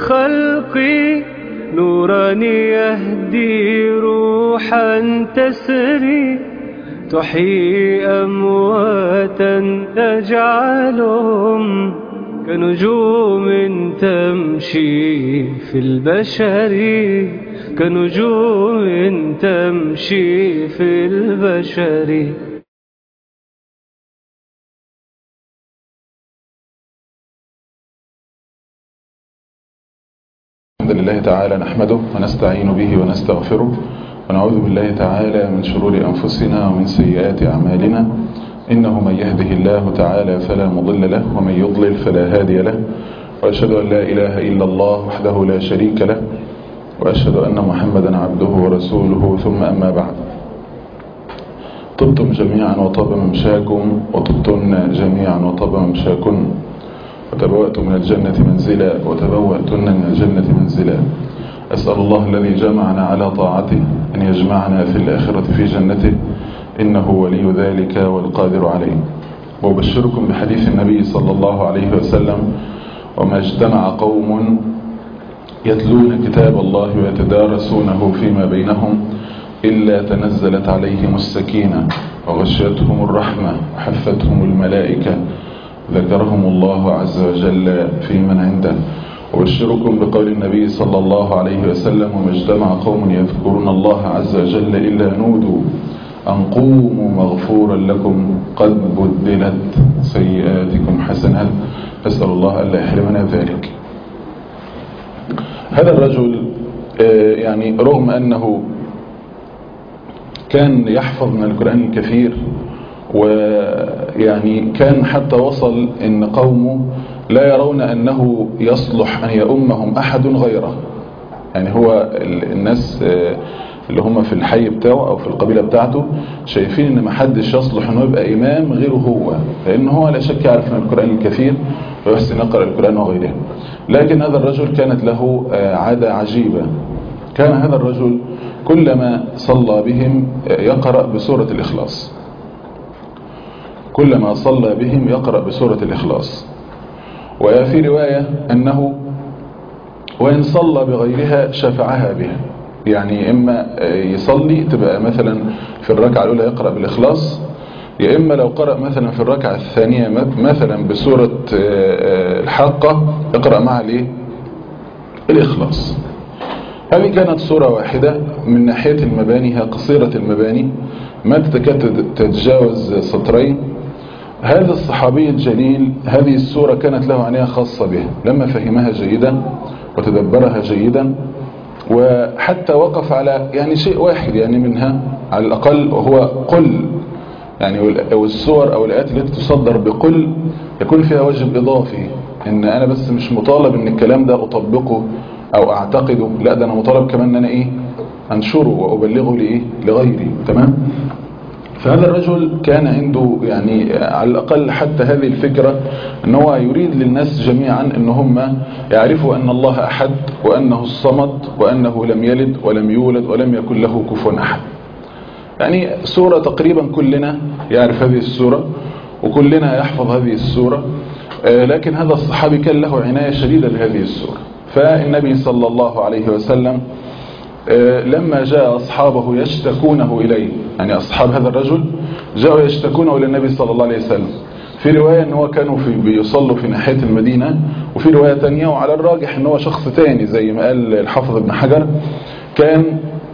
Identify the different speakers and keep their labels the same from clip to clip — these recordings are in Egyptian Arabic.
Speaker 1: الخلق نورا يهدي روحا تسري تحيي أمواتا تجعلهم كنجوم تمشي في البشر كنجوم تمشي في البشر
Speaker 2: الحمد لله تعالى نحمده ونستعين به ونستغفره ونعوذ بالله تعالى من شرور أنفسنا ومن سيئات أعمالنا إنه من يهده الله تعالى فلا مضل له ومن يضلل فلا هادي له وأشهد أن لا إله إلا الله وحده لا شريك له وأشهد أن محمدا عبده ورسوله ثم أما بعد طبتم جميعا وطاب ممشاكم وطبتن جميعا وطاب ممشاكن وتبوأتم من الجنة منزلا وتبوأتن من الجنة منزلا أسأل الله الذي جمعنا على طاعته أن يجمعنا في الآخرة في جنته إنه ولي ذلك والقادر عليه وأبشركم بحديث النبي صلى الله عليه وسلم وما اجتمع قوم يتلون كتاب الله ويتدارسونه فيما بينهم إلا تنزلت عليهم السكينة وغشيتهم الرحمة وحفتهم الملائكة ذكرهم الله عز وجل في من عنده وبشركم بقول النبي صلى الله عليه وسلم وما اجتمع قوم يذكرون الله عز وجل إلا نودوا أن قوموا مغفورا لكم قد بدلت سيئاتكم حسنات أسأل الله ألا يحرمنا ذلك هذا الرجل يعني رغم أنه كان يحفظ من القرآن الكثير ويعني كان حتى وصل ان قومه لا يرون انه يصلح ان يؤمهم احد غيره يعني هو الناس اللي هم في الحي بتاعه او في القبيلة بتاعته شايفين ان ما حدش يصلح انه يبقى امام غيره هو لان هو لا شك يعرف من القرآن الكثير ويحسن يقرأ القرآن وغيره لكن هذا الرجل كانت له عادة عجيبة كان هذا الرجل كلما صلى بهم يقرأ بسورة الإخلاص كلما صلى بهم يقرأ بسورة الإخلاص وفي رواية أنه وإن صلى بغيرها شفعها بها يعني إما يصلي تبقى مثلا في الركعة الأولى يقرأ بالإخلاص يا إما لو قرأ مثلا في الركعة الثانية مثلا بسورة الحاقة يقرأ معها الإيه؟ الإخلاص هذه كانت سورة واحدة من ناحية المباني هي قصيرة المباني ما تتكاد تتجاوز سطرين هذا الصحابي الجليل هذه السورة كانت له عناية خاصة به لما فهمها جيدا وتدبرها جيدا وحتى وقف على يعني شيء واحد يعني منها على الأقل وهو قل يعني والسور أو الآيات التي تصدر بقل يكون فيها واجب إضافي إن أنا بس مش مطالب إن الكلام ده أطبقه أو أعتقده لا ده أنا مطالب كمان إن أنا إيه أنشره وأبلغه لإيه لغيري تمام فهذا الرجل كان عنده يعني على الأقل حتى هذه الفكرة ان هو يريد للناس جميعا ان هم يعرفوا أن الله أحد وأنه الصمد وأنه لم يلد ولم يولد ولم يكن له كفوا أحد يعني سورة تقريبا كلنا يعرف هذه السورة وكلنا يحفظ هذه السورة لكن هذا الصحابي كان له عناية شديدة بهذه السورة فالنبي صلى الله عليه وسلم لما جاء أصحابه يشتكونه إليه يعني أصحاب هذا الرجل جاءوا يشتكونه إلى النبي صلى الله عليه وسلم في رواية أنه كانوا في بيصلوا في ناحية المدينة وفي رواية تانية وعلى الراجح أنه شخص تاني زي ما قال الحافظ ابن حجر كان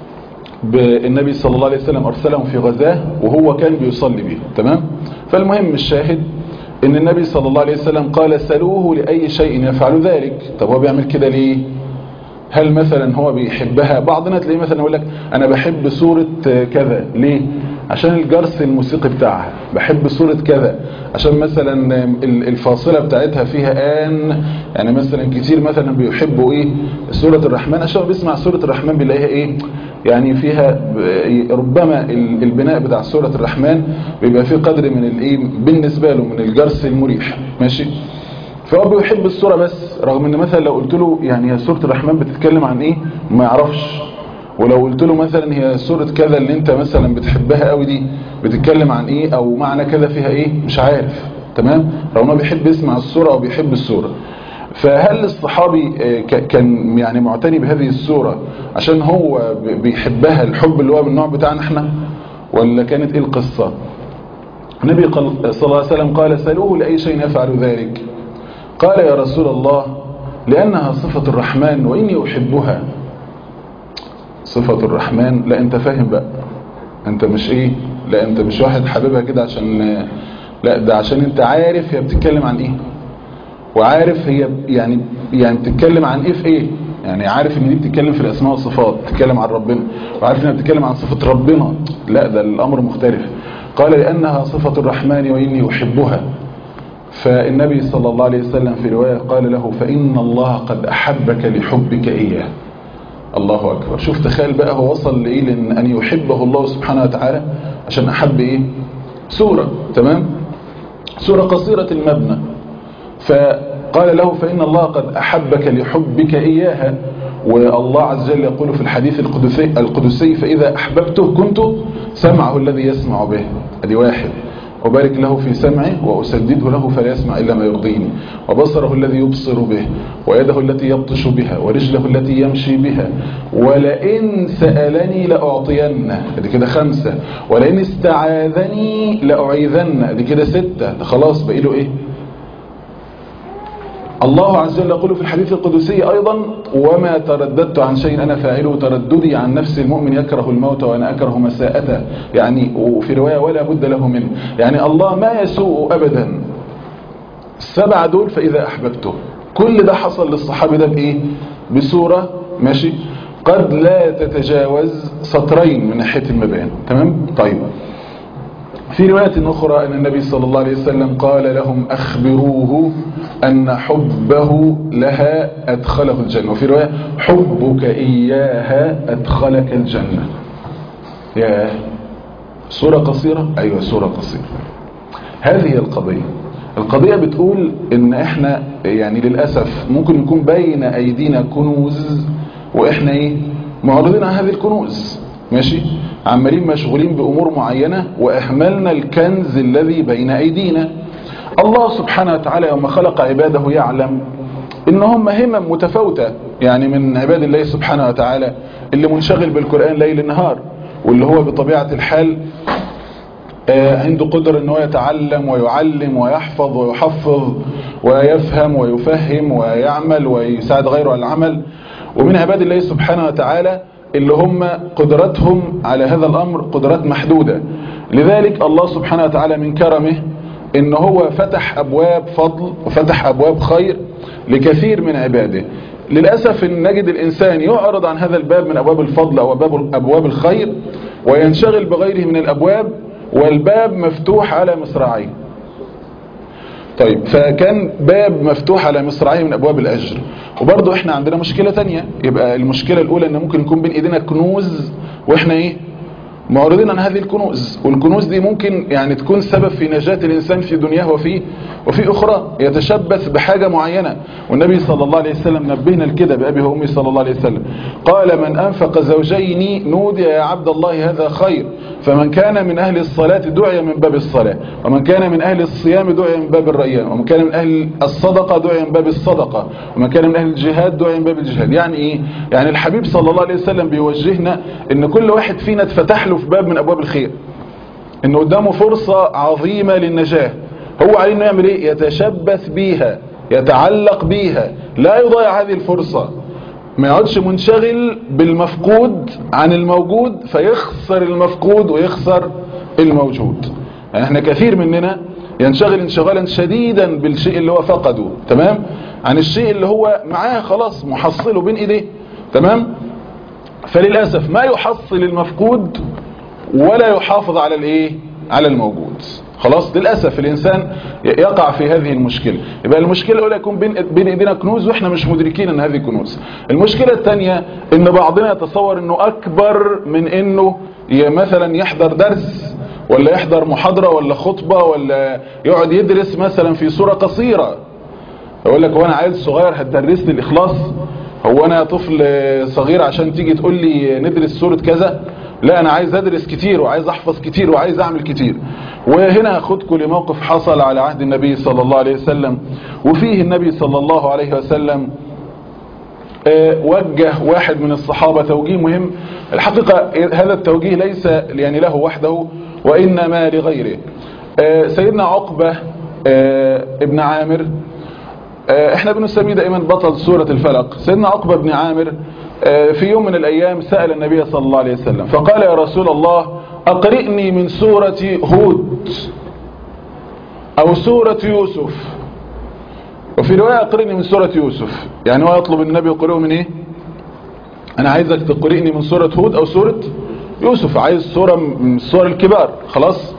Speaker 2: النبي صلى الله عليه وسلم أرسلهم في غزاه وهو كان بيصلي بهم تمام فالمهم الشاهد ان النبي صلى الله عليه وسلم قال سلوه لأي شيء يفعل ذلك طب هو بيعمل كده ليه هل مثلا هو بيحبها بعضنا تلاقيه مثلا يقول لك انا بحب سورة كذا ليه عشان الجرس الموسيقي بتاعها بحب سورة كذا عشان مثلا الفاصلة بتاعتها فيها آن يعني مثلا كتير مثلا بيحبوا ايه سورة الرحمن عشان بيسمع سورة الرحمن بيلاقيها ايه يعني فيها ربما البناء بتاع سورة الرحمن بيبقى فيه قدر من الايه بالنسبة له من الجرس المريح ماشي فهو بيحب السورة بس رغم ان مثلا لو قلت له يعني هي سورة الرحمن بتتكلم عن ايه ما يعرفش ولو قلت له مثلا هي سورة كذا اللي انت مثلا بتحبها قوي دي بتتكلم عن ايه او معنى كذا فيها ايه مش عارف تمام رغم انه بيحب يسمع السورة او بيحب السورة فهل الصحابي كان يعني معتني بهذه السورة عشان هو بيحبها الحب اللي هو من النوع بتاعنا احنا ولا كانت ايه القصة النبي صلى الله عليه وسلم قال سألوه لأي شيء يفعل ذلك قال يا رسول الله لأنها صفة الرحمن وإني أحبها صفة الرحمن لا انت فاهم بقى انت مش ايه لا انت مش واحد حبيبها كده عشان لا ده عشان انت عارف هي بتتكلم عن ايه وعارف هي يعني يعني بتتكلم عن ايه في ايه يعني عارف ان دي بتتكلم في الاسماء والصفات بتتكلم عن ربنا وعارف انها بتتكلم عن صفة ربنا لا ده الامر مختلف قال لانها صفة الرحمن واني احبها فالنبي صلى الله عليه وسلم في رواية قال له فإن الله قد أحبك لحبك إياه الله أكبر شوف تخيل بقى هو وصل لإيه لأن أن يحبه الله سبحانه وتعالى عشان أحب إيه سورة تمام سورة قصيرة المبنى فقال له فإن الله قد أحبك لحبك إياها والله عز وجل يقول في الحديث القدسي, القدسي فإذا أحببته كنت سمعه الذي يسمع به ادي واحد وبارك له في سمعه وأسدده له فلا يسمع إلا ما يرضيني وبصره الذي يبصر به ويده التي يبطش بها ورجله التي يمشي بها ولئن سألني لأعطينه دي كده خمسة ولئن استعاذني لأعيذنه دي كده ستة ده خلاص بقي له إيه الله عز وجل يقول في الحديث القدسي أيضا وما ترددت عن شيء أنا فاعله ترددي عن نفس المؤمن يكره الموت وأنا أكره مساءته يعني وفي رواية ولا بد له منه يعني الله ما يسوء أبدا السبع دول فإذا أحببته كل ده حصل للصحابي ده بإيه بسورة ماشي قد لا تتجاوز سطرين من ناحية المبان تمام طيب في رواية أخرى أن النبي صلى الله عليه وسلم قال لهم أخبروه أن حبه لها أدخله الجنة وفي رواية حبك إياها أدخلك الجنة يا سورة قصيرة أيوة سورة قصيرة هذه القضية القضية بتقول ان احنا يعني للأسف ممكن يكون بين ايدينا كنوز واحنا ايه معرضين عن هذه الكنوز ماشي عمالين مشغولين بأمور معينة وأهملنا الكنز الذي بين أيدينا الله سبحانه وتعالى يوم خلق عباده يعلم إن هم همم متفاوتة يعني من عباد الله سبحانه وتعالى اللي منشغل بالقرآن ليل نهار واللي هو بطبيعة الحال عنده قدر ان هو يتعلم ويعلم ويحفظ ويحفظ ويفهم ويفهم ويعمل ويساعد غيره على العمل ومن عباد الله سبحانه وتعالى اللي هم قدرتهم على هذا الأمر قدرات محدودة لذلك الله سبحانه وتعالى من كرمه ان هو فتح أبواب فضل وفتح أبواب خير لكثير من عباده للأسف ان نجد الإنسان يعرض عن هذا الباب من أبواب الفضل أو أبواب, أبواب الخير وينشغل بغيره من الأبواب والباب مفتوح على مصراعيه طيب فكان باب مفتوح على مصراعيه من أبواب الأجر وبرضه احنا عندنا مشكلة تانية يبقى المشكلة الأولى ان ممكن يكون بين ايدينا كنوز واحنا ايه معرضين عن هذه الكنوز والكنوز دي ممكن يعني تكون سبب في نجاة الإنسان في دنياه وفي وفي أخرى يتشبث بحاجة معينة والنبي صلى الله عليه وسلم نبهنا لكده بأبي وأمي صلى الله عليه وسلم قال من أنفق زوجين نودي يا عبد الله هذا خير فمن كان من أهل الصلاة دعي من باب الصلاة ومن كان من أهل الصيام دعي من باب الريان ومن كان من أهل الصدقة دعي من باب الصدقة ومن كان من أهل الجهاد دعي من باب الجهاد يعني إيه؟ يعني الحبيب صلى الله عليه وسلم بيوجهنا إن كل واحد فينا اتفتح له في باب من أبواب الخير إن قدامه فرصة عظيمة للنجاة هو عليه إنه يعمل إيه؟ يتشبث بيها يتعلق بيها لا يضيع هذه الفرصة ما يقعدش منشغل بالمفقود عن الموجود فيخسر المفقود ويخسر الموجود يعني احنا كثير مننا ينشغل انشغالا شديدا بالشيء اللي هو فقده تمام عن الشيء اللي هو معاه خلاص محصله بين ايديه تمام فللأسف ما يحصل المفقود ولا يحافظ على الايه على الموجود خلاص للأسف الإنسان يقع في هذه المشكلة يبقى المشكلة الأولى يكون بين, بين إيدينا كنوز وإحنا مش مدركين أن هذه كنوز المشكلة الثانية أن بعضنا يتصور أنه أكبر من أنه مثلا يحضر درس ولا يحضر محاضرة ولا خطبة ولا يقعد يدرس مثلا في صورة قصيرة يقول لك وانا عيل صغير هتدرس لي الإخلاص هو أنا طفل صغير عشان تيجي تقول لي ندرس سورة كذا لا انا عايز ادرس كتير وعايز احفظ كتير وعايز اعمل كتير وهنا هاخدكم لموقف حصل على عهد النبي صلى الله عليه وسلم وفيه النبي صلى الله عليه وسلم آه، وجه واحد من الصحابة توجيه مهم الحقيقة هذا التوجيه ليس يعني له وحده وإنما لغيره آه، سيدنا عقبة آه، ابن عامر آه، احنا بنسميه دائما بطل سورة الفلق سيدنا عقبة بن عامر آه، في يوم من الأيام سأل النبي صلى الله عليه وسلم فقال يا رسول الله أقرئني من سورة هود أو سورة يوسف وفي رواية أقرئني من سورة يوسف يعني هو يطلب النبي يقرئه من إيه أنا عايزك تقرئني من سورة هود أو سورة يوسف عايز سورة من السور الكبار خلاص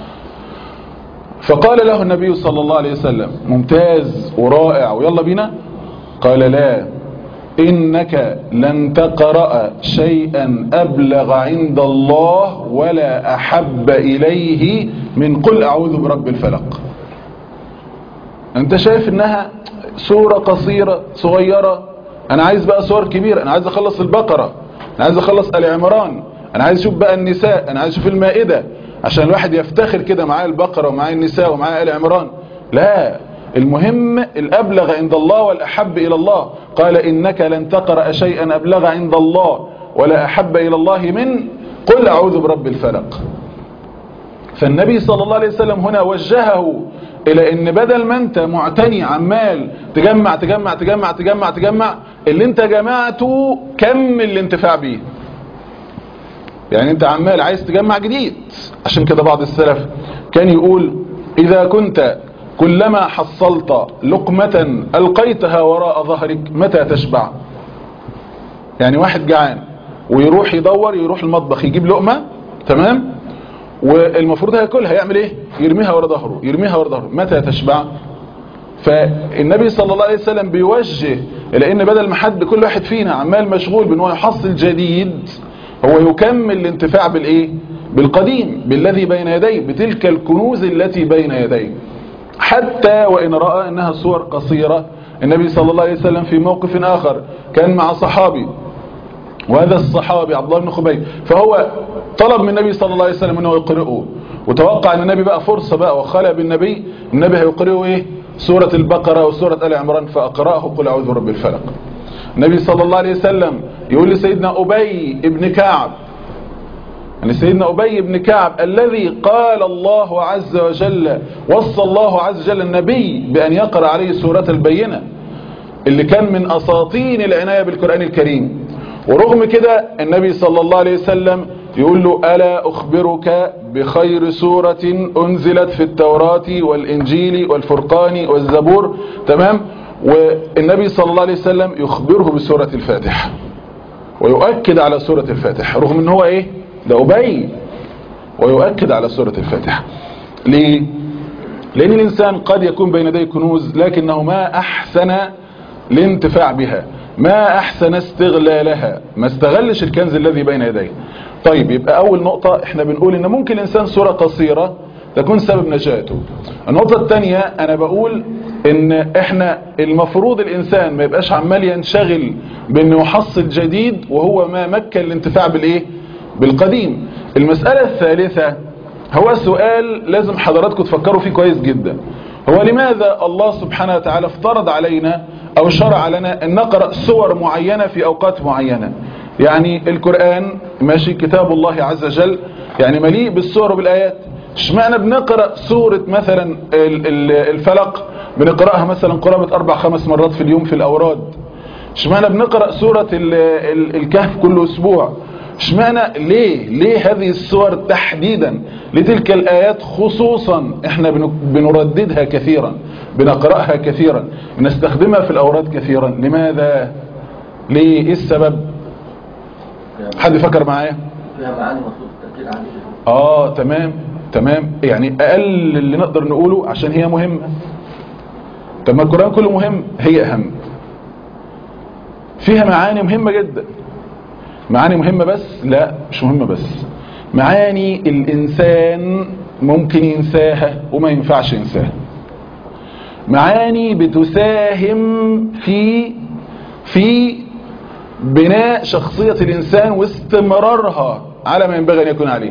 Speaker 2: فقال له النبي صلى الله عليه وسلم ممتاز ورائع ويلا بينا قال لا إنك لن تقرأ شيئا أبلغ عند الله ولا أحب إليه من قل أعوذ برب الفلق أنت شايف إنها سورة قصيرة صغيرة أنا عايز بقى سور كبيرة أنا عايز أخلص البقرة أنا عايز أخلص آل عمران أنا عايز أشوف بقى النساء أنا عايز أشوف المائدة عشان الواحد يفتخر كده معاه البقرة ومعاه النساء ومعاه آل عمران لا المهم الأبلغ عند الله والأحب إلى الله قال إنك لن تقرأ شيئا أبلغ عند الله ولا أحب إلى الله من قل أعوذ برب الفلق فالنبي صلى الله عليه وسلم هنا وجهه إلى إن بدل ما أنت معتني عمال تجمع تجمع تجمع تجمع تجمع اللي أنت جمعته كم الانتفاع بيه يعني أنت عمال عايز تجمع جديد عشان كده بعض السلف كان يقول إذا كنت كلما حصلت لقمة ألقيتها وراء ظهرك متى تشبع يعني واحد جعان ويروح يدور يروح المطبخ يجيب لقمة تمام والمفروض هياكلها يعمل ايه يرميها ورا ظهره يرميها ورا ظهره متى تشبع فالنبي صلى الله عليه وسلم بيوجه لان بدل ما حد كل واحد فينا عمال مشغول بان هو يحصل جديد هو يكمل الانتفاع بالايه بالقديم بالذي بين يديه بتلك الكنوز التي بين يديه حتى وإن رأى أنها صور قصيرة النبي صلى الله عليه وسلم في موقف آخر كان مع صحابي وهذا الصحابي عبد الله بن خبيب فهو طلب من النبي صلى الله عليه وسلم أنه يقرئه وتوقع أن النبي بقى فرصة بقى وخلى بالنبي النبي هيقرئه إيه سورة البقرة وسورة آل عمران فأقرأه قل أعوذ برب الفلق النبي صلى الله عليه وسلم يقول لسيدنا أبي ابن كعب يعني سيدنا أبي بن كعب الذي قال الله عز وجل وصى الله عز وجل النبي بأن يقرأ عليه سورة البينة اللي كان من أساطين العناية بالقرآن الكريم ورغم كده النبي صلى الله عليه وسلم يقول له ألا أخبرك بخير سورة أنزلت في التوراة والإنجيل والفرقان والزبور تمام والنبي صلى الله عليه وسلم يخبره بسورة الفاتحة ويؤكد على سورة الفاتحة رغم ان هو ايه ده أبي ويؤكد على سورة الفاتحة ليه؟ لأن الإنسان قد يكون بين يديه كنوز لكنه ما أحسن الانتفاع بها ما أحسن استغلالها ما استغلش الكنز الذي بين يديه طيب يبقى أول نقطة احنا بنقول إن ممكن الإنسان سورة قصيرة تكون سبب نجاته النقطة الثانية أنا بقول إن احنا المفروض الإنسان ما يبقاش عمال ينشغل بأنه يحصل جديد وهو ما مكن الانتفاع بالإيه بالقديم المسألة الثالثة هو سؤال لازم حضراتكم تفكروا فيه كويس جدا هو لماذا الله سبحانه وتعالى افترض علينا أو شرع لنا أن نقرأ سور معينة في أوقات معينة يعني القرآن ماشي كتاب الله عز وجل يعني مليء بالسور وبالآيات اشمعنى بنقرأ سورة مثلا الفلق بنقرأها مثلا قرابة أربع خمس مرات في اليوم في الأوراد اشمعنى بنقرأ سورة الكهف كل أسبوع اشمعنى ليه ليه هذه السور تحديدا لتلك الآيات خصوصا احنا بنرددها كثيرا بنقرأها كثيرا بنستخدمها في الأوراد كثيرا لماذا ليه ايه السبب حد فكر معايا
Speaker 3: فيها معاني مطلوب التركيز عليها
Speaker 2: اه تمام تمام يعني اقل اللي نقدر نقوله عشان هي مهمة طب ما القرآن كله مهم هي اهم فيها معاني مهمة جدا معاني مهمة بس لا مش مهمة بس معاني الإنسان ممكن ينساها وما ينفعش ينساها معاني بتساهم في في بناء شخصية الإنسان واستمرارها على ما ينبغي أن يكون عليه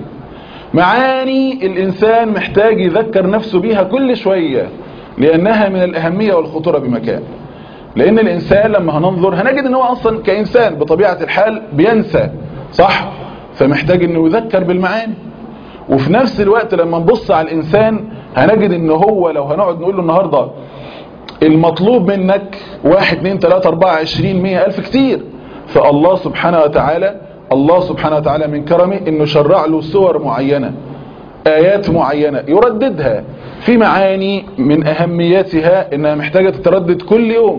Speaker 2: معاني الإنسان محتاج يذكر نفسه بيها كل شوية لأنها من الأهمية والخطورة بمكان لأن الإنسان لما هننظر هنجد أنه أصلا كإنسان بطبيعة الحال بينسى صح فمحتاج أنه يذكر بالمعاني وفي نفس الوقت لما نبص على الإنسان هنجد أنه هو لو هنقعد نقول له النهاردة المطلوب منك واحد اتنين تلاتة اربعة عشرين مية ألف كتير فالله سبحانه وتعالى الله سبحانه وتعالى من كرمه انه شرع له صور معينة آيات معينة يرددها في معاني من أهميتها انها محتاجة تتردد كل يوم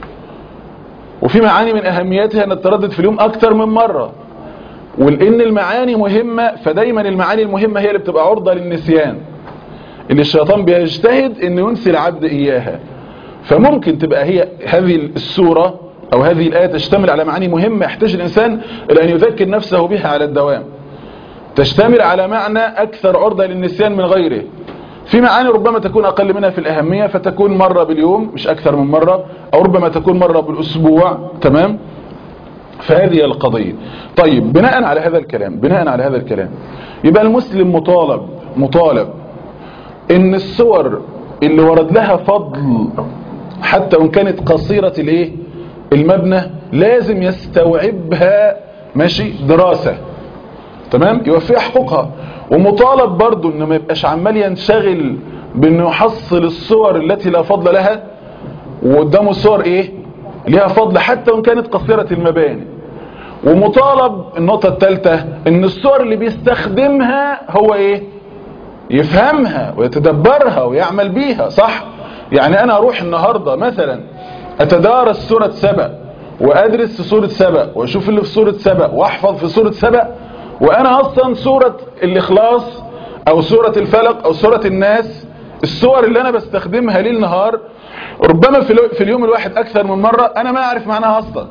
Speaker 2: وفي معاني من أهميتها انها تتردد في اليوم أكتر من مرة ولأن المعاني مهمة فدايما المعاني المهمة هي اللي بتبقى عرضة للنسيان اللي الشيطان بيجتهد انه ينسي العبد إياها فممكن تبقى هي هذه السورة أو هذه الآية تشتمل على معاني مهمة يحتاج الإنسان إلى أن يذكر نفسه بها على الدوام تشتمل على معنى أكثر عرضة للنسيان من غيره في معاني ربما تكون أقل منها في الأهمية فتكون مرة باليوم مش أكثر من مرة أو ربما تكون مرة بالأسبوع تمام فهذه القضية طيب بناء على هذا الكلام بناء على هذا الكلام يبقى المسلم مطالب مطالب ان الصور اللي ورد لها فضل حتى وان كانت قصيرة الايه المبنى لازم يستوعبها ماشي دراسة تمام يوفيها حقوقها ومطالب برضو انه ما يبقاش عمال ينشغل بانه يحصل الصور التي لا فضل لها وقدامه صور ايه ليها فضل حتى وان كانت قصيرة المباني ومطالب النقطة الثالثة ان الصور اللي بيستخدمها هو ايه يفهمها ويتدبرها ويعمل بيها صح يعني انا اروح النهاردة مثلا اتدارس سورة سبأ وادرس في سورة سبأ واشوف اللي في سورة سبأ واحفظ في سورة سبأ وانا اصلا سورة الاخلاص او سورة الفلق او سورة الناس الصور اللي انا بستخدمها ليل نهار ربما في, في اليوم الواحد اكثر من مرة انا ما اعرف معناها اصلا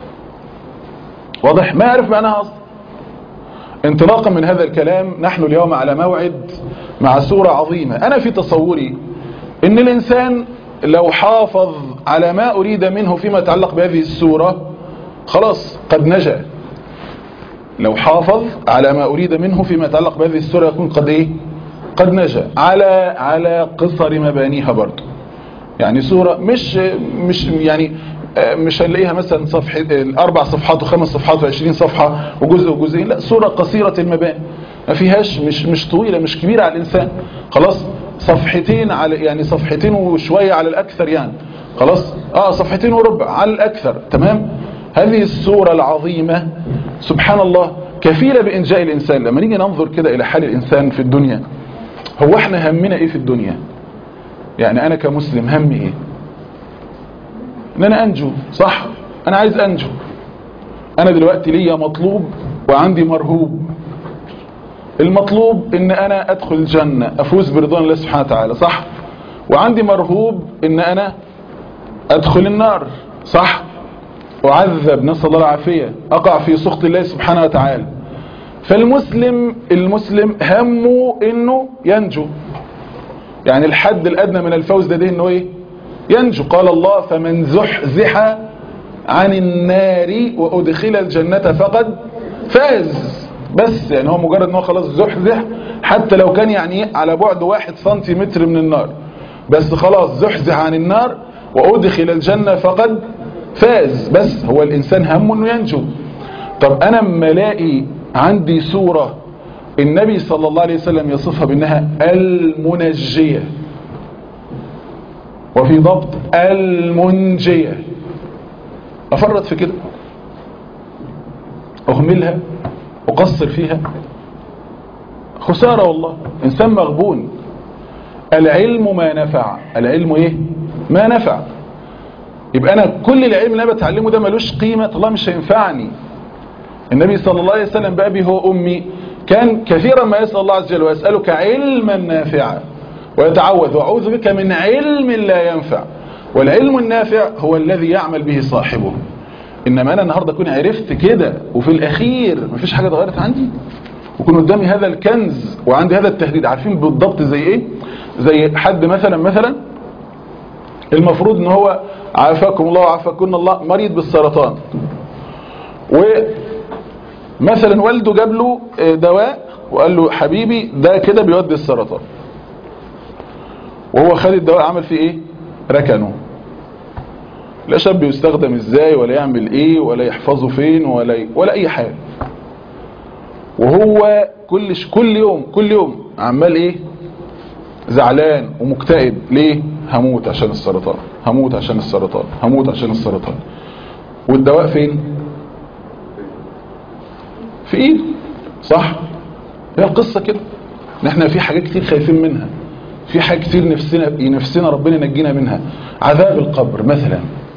Speaker 2: واضح ما اعرف معناها اصلا انطلاقا من هذا الكلام نحن اليوم على موعد مع سورة عظيمة انا في تصوري ان الانسان لو حافظ على ما اريد منه فيما يتعلق بهذه السورة خلاص قد نجا لو حافظ على ما اريد منه فيما يتعلق بهذه السورة يكون قد ايه قد نجا على على قصر مبانيها برضه يعني سورة مش مش يعني مش هنلاقيها مثلا صفحة اربع صفحات وخمس صفحات وعشرين صفحة وجزء وجزئين لا سورة قصيرة المباني ما فيهاش مش مش طويلة مش كبيرة على الانسان خلاص صفحتين على يعني صفحتين وشوية على الاكثر يعني خلاص اه صفحتين وربع على الاكثر تمام هذه السورة العظيمة سبحان الله كفيلة بإنجاء الإنسان لما نيجي ننظر كده إلى حال الإنسان في الدنيا هو احنا همنا إيه في الدنيا يعني أنا كمسلم همي إيه إن أنا أنجو صح أنا عايز أنجو أنا دلوقتي ليا مطلوب وعندي مرهوب المطلوب إن أنا أدخل الجنة أفوز برضوان الله سبحانه وتعالى صح وعندي مرهوب إن أنا أدخل النار صح أعذب نسأل الله العافية أقع في سخط الله سبحانه وتعالى فالمسلم المسلم همه إنه ينجو يعني الحد الأدنى من الفوز ده ده إنه إيه ينجو قال الله فمن زحزح عن النار وأدخل الجنة فقد فاز بس يعني هو مجرد ان هو خلاص زحزح حتى لو كان يعني على بعد واحد سنتيمتر من النار بس خلاص زحزح عن النار وأدخل الجنة فقد فاز بس هو الإنسان همه أنه ينجو طب أنا اما الاقي عندي سورة النبي صلى الله عليه وسلم يصفها بأنها المنجية وفي ضبط المنجية أفرط في كده أهملها أقصر فيها خسارة والله إنسان مغبون العلم ما نفع العلم إيه ما نفع يبقى أنا كل العلم اللي أنا بتعلمه ده ملوش قيمة الله مش هينفعني النبي صلى الله عليه وسلم بأبي هو أمي كان كثيرا ما يسأل الله عز وجل ويسألك علما نافعا ويتعوذ وأعوذ بك من علم لا ينفع والعلم النافع هو الذي يعمل به صاحبه إنما أنا النهاردة أكون عرفت كده وفي الأخير مفيش حاجة اتغيرت عندي ويكون قدامي هذا الكنز وعندي هذا التهديد عارفين بالضبط زي إيه زي حد مثلا مثلا المفروض ان هو عافاكم الله وعافاكم الله مريض بالسرطان و مثلا والده جاب له آه، دواء وقال له حبيبي ده كده بيودي السرطان وهو خد الدواء عمل فيه ايه ركنه لا شاب بيستخدم ازاي ولا يعمل ايه ولا يحفظه فين ولا ي... ولا اي حاجه وهو كل ش... كل يوم كل يوم عمال ايه زعلان ومكتئب ليه هموت عشان السرطان هموت عشان السرطان هموت عشان السرطان والدواء فين في ايده صح هي القصه كده ان احنا في حاجات كتير خايفين منها في حاجات كتير نفسنا نفسنا ربنا ينجينا منها عذاب القبر مثلا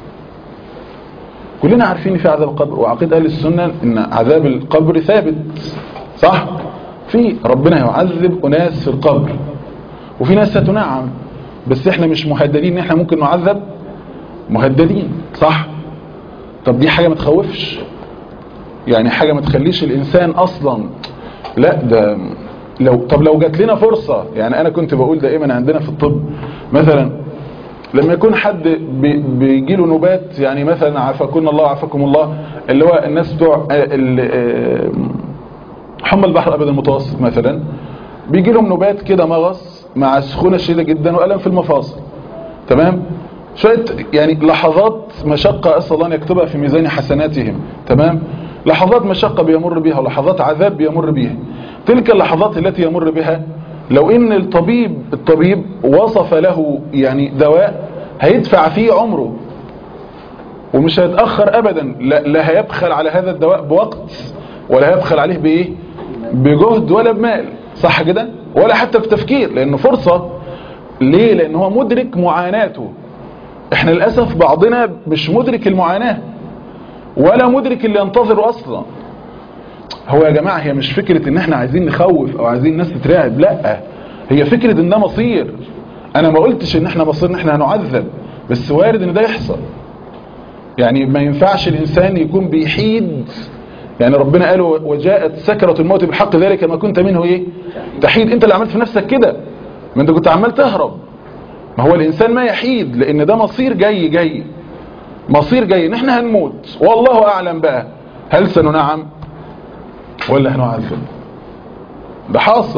Speaker 2: كلنا عارفين ان في عذاب القبر وعقيده اهل السنه ان عذاب القبر ثابت صح في ربنا يعذب اناس في القبر وفي ناس ستنعم بس احنا مش مهددين ان احنا ممكن نعذب مهددين صح طب دي حاجه ما تخوفش يعني حاجه ما تخليش الانسان اصلا لا ده لو طب لو جات لنا فرصه يعني انا كنت بقول دائما عندنا في الطب مثلا لما يكون حد بي- بيجي له نوبات يعني مثلا عافاكم الله وعافاكم الله اللي هو الناس بتوع آه، ال- آه، حمى البحر الابيض المتوسط مثلا بيجي لهم نوبات كده مغص مع سخونه شديده جدا والم في المفاصل تمام شويه يعني لحظات مشقه اسال الله ان يكتبها في ميزان حسناتهم تمام لحظات مشقه بيمر بها ولحظات عذاب بيمر بها تلك اللحظات التي يمر بها لو ان الطبيب الطبيب وصف له يعني دواء هيدفع فيه عمره ومش هيتأخر أبدا لا, لا هيبخل على هذا الدواء بوقت ولا هيبخل عليه بإيه بجهد ولا بمال صح كده ولا حتى في تفكير لأنه فرصة ليه لأن هو مدرك معاناته احنا للأسف بعضنا مش مدرك المعاناة ولا مدرك اللي ينتظره أصلا هو يا جماعة هي مش فكرة ان احنا عايزين نخوف او عايزين الناس تترعب لا هي فكرة ان ده مصير انا ما قلتش ان احنا مصير ان احنا هنعذب بس وارد ان ده يحصل يعني ما ينفعش الإنسان يكون بيحيد يعني ربنا قال وجاءت سكرة الموت بالحق ذلك ما كنت منه ايه تحيد انت اللي عملت في نفسك كده ما انت كنت عمال تهرب ما هو الإنسان ما يحيد لأن ده مصير جاي جاي مصير جاي ان احنا هنموت والله أعلم بقى هل سننعم ولا هنعذب ده حاصل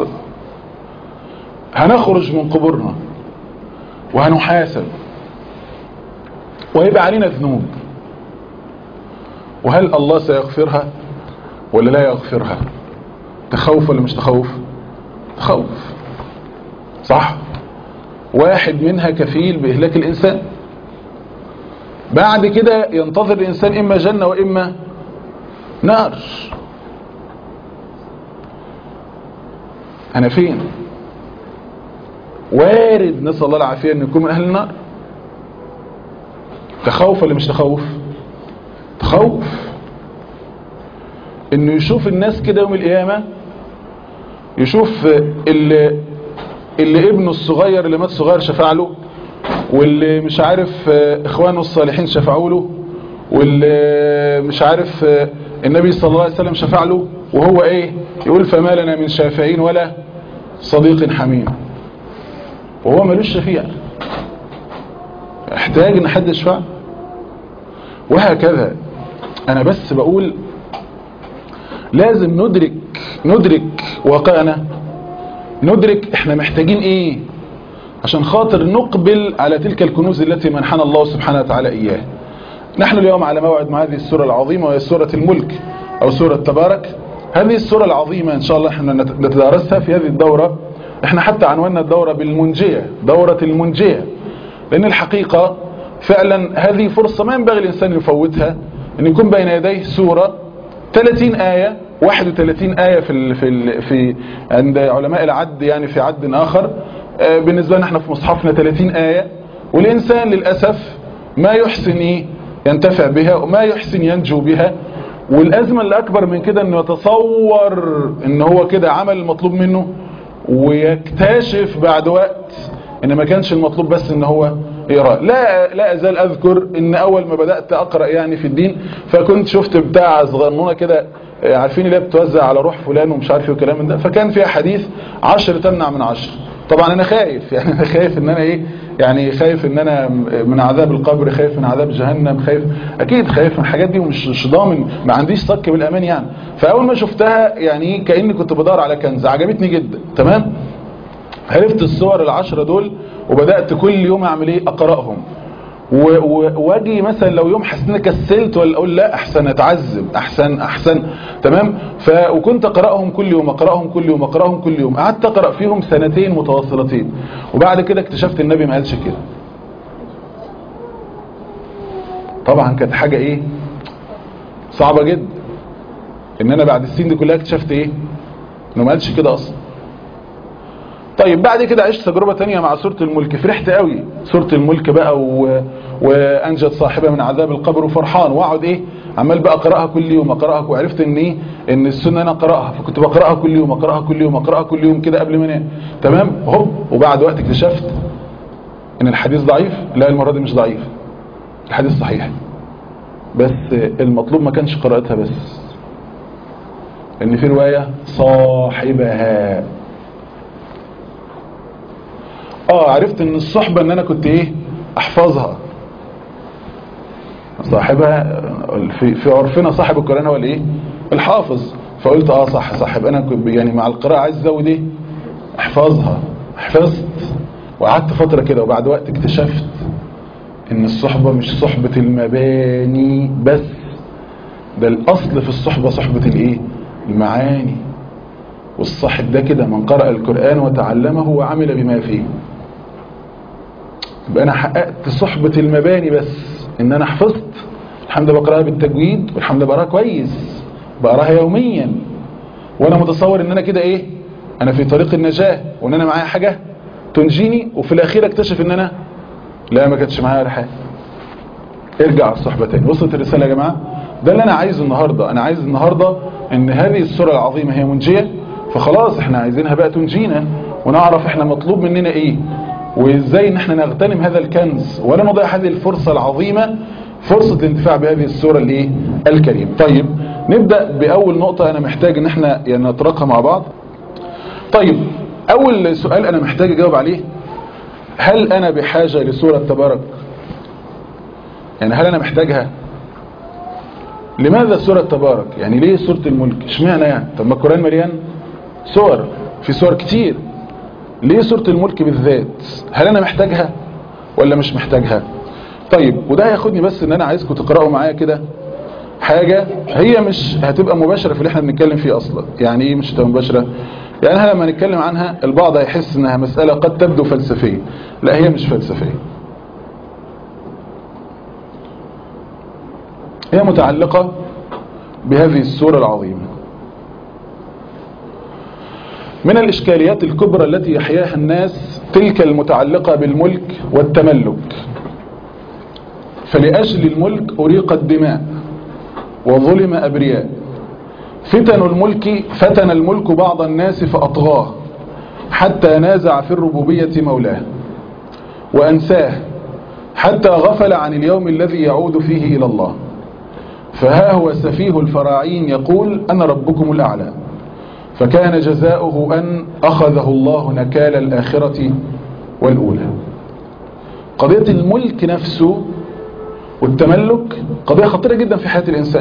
Speaker 2: هنخرج من قبورنا وهنحاسب ويبقى علينا ذنوب وهل الله سيغفرها ولا لا يغفرها تخوف ولا مش تخوف تخوف صح واحد منها كفيل بإهلاك الإنسان بعد كده ينتظر الإنسان إما جنة وإما نار أنا فين وارد نسأل الله العافية أن يكون من أهل النار تخوف ولا مش تخوف تخوف انه يشوف الناس كده يوم القيامة يشوف اللي, اللي ابنه الصغير اللي مات صغير شفع له واللي مش عارف اخوانه الصالحين شفعوا له واللي مش عارف النبي صلى الله عليه وسلم شفع له وهو ايه يقول فما لنا من شافعين ولا صديق حميم وهو ملوش شفيع احتاج ان حد يشفع وهكذا انا بس بقول لازم ندرك ندرك واقعنا ندرك احنا محتاجين ايه عشان خاطر نقبل على تلك الكنوز التي منحنا الله سبحانه وتعالى اياه نحن اليوم على موعد مع هذه السورة العظيمة وهي سورة الملك او سورة تبارك هذه السورة العظيمة ان شاء الله احنا نتدارسها في هذه الدورة احنا حتى عنونا الدورة بالمنجية دورة المنجية لان الحقيقة فعلا هذه فرصة ما ينبغي الانسان يفوتها ان يكون بين يديه سورة 30 آية 31 آية في ال في ال في عند علماء العد يعني في عد آخر بالنسبة لنا احنا في مصحفنا 30 آية والإنسان للأسف ما يحسن إيه ينتفع بها وما يحسن ينجو بها والأزمة اللي أكبر من كده أنه يتصور أنه هو كده عمل المطلوب منه ويكتشف بعد وقت ان ما كانش المطلوب بس ان هو يقرا لا لا ازال اذكر ان اول ما بدات اقرا يعني في الدين فكنت شفت بتاع صغنونه كده عارفين اللي بتوزع على روح فلان ومش عارف ايه والكلام من ده فكان فيها حديث 10 تمنع من 10 طبعا انا خايف يعني انا خايف ان انا ايه يعني خايف ان انا من عذاب القبر خايف من عذاب جهنم خايف اكيد خايف من الحاجات دي ومش مش ضامن ما عنديش صك بالامان يعني فاول ما شفتها يعني كاني كنت بدور على كنز عجبتني جدا تمام عرفت الصور العشرة دول وبدأت كل يوم اعمل ايه اقرأهم و- و- واجي مثلا لو يوم حسيت اني كسلت ولا اقول لا احسن اتعذب احسن احسن تمام ف وكنت اقراهم كل يوم اقراهم كل يوم اقراهم كل يوم قعدت اقرا فيهم سنتين متواصلتين وبعد كده اكتشفت النبي ما قالش كده طبعا كانت حاجه ايه صعبه جدا ان انا بعد السنين دي كلها اكتشفت ايه انه ما قالش كده اصلا طيب بعد كده عشت تجربة تانية مع سورة الملك فرحت قوي سورة الملك بقى و... وأنجت صاحبة من عذاب القبر وفرحان واقعد ايه عمال بقى اقراها كل يوم اقراها وعرفت ان ايه ان السنه انا اقراها فكنت بقراها كل يوم اقراها كل يوم اقراها كل يوم كده قبل ما انام تمام هوب وبعد وقت اكتشفت ان الحديث ضعيف لا المره دي مش ضعيف الحديث صحيح بس المطلوب ما كانش قراءتها بس ان في روايه صاحبها اه عرفت ان الصحبة ان انا كنت ايه احفظها صاحبها في, في عرفنا صاحب القرآن هو الايه الحافظ فقلت اه صح صح يبقى انا كنت يعني مع القراءة عايز ازود ايه احفظها حفظت وقعدت فترة كده وبعد وقت اكتشفت ان الصحبة مش صحبة المباني بس ده الاصل في الصحبة صحبة الايه المعاني والصاحب ده كده من قرأ القرآن وتعلمه وعمل بما فيه يبقى انا حققت صحبة المباني بس ان انا حفظت الحمد لله بقراها بالتجويد والحمد لله بقراها كويس بقراها يوميا وانا متصور ان انا كده ايه انا في طريق النجاة وان انا معايا حاجة تنجيني وفي الاخير اكتشف ان انا لا ما كانتش معايا ولا حاجة ارجع على الصحبة تاني وصلت الرسالة يا جماعة ده اللي انا عايزه النهاردة انا عايز النهاردة ان هذه السورة العظيمة هي منجية فخلاص احنا عايزينها بقى تنجينا ونعرف احنا مطلوب مننا ايه وازاي ان احنا نغتنم هذا الكنز ولا نضيع هذه الفرصة العظيمة فرصة الانتفاع بهذه السورة الايه الكريم طيب نبدأ بأول نقطة انا محتاج ان احنا يعني نطرقها مع بعض طيب اول سؤال انا محتاج اجاوب عليه هل انا بحاجة لسورة تبارك يعني هل انا محتاجها لماذا سورة تبارك يعني ليه سورة الملك اشمعنى يعني طب ما القرآن مليان سور في سور كتير ليه سورة الملك بالذات هل انا محتاجها ولا مش محتاجها طيب وده هياخدني بس ان انا عايزكم تقرأوا معايا كده حاجة هي مش هتبقى مباشرة في اللي احنا بنتكلم فيه اصلا يعني ايه مش هتبقى مباشرة يعني احنا لما نتكلم عنها البعض هيحس انها مسألة قد تبدو فلسفية لا هي مش فلسفية هي متعلقة بهذه السورة العظيمة من الإشكاليات الكبرى التي يحياها الناس تلك المتعلقة بالملك والتملك فلأجل الملك أريق الدماء وظلم أبرياء فتن الملك فتن الملك بعض الناس فأطغاه حتى نازع في الربوبية مولاه وأنساه حتى غفل عن اليوم الذي يعود فيه إلى الله فها هو سفيه الفراعين يقول أنا ربكم الأعلى فكان جزاؤه أن أخذه الله نكال الآخرة والأولى قضية الملك نفسه والتملك قضية خطيرة جدا في حياة الإنسان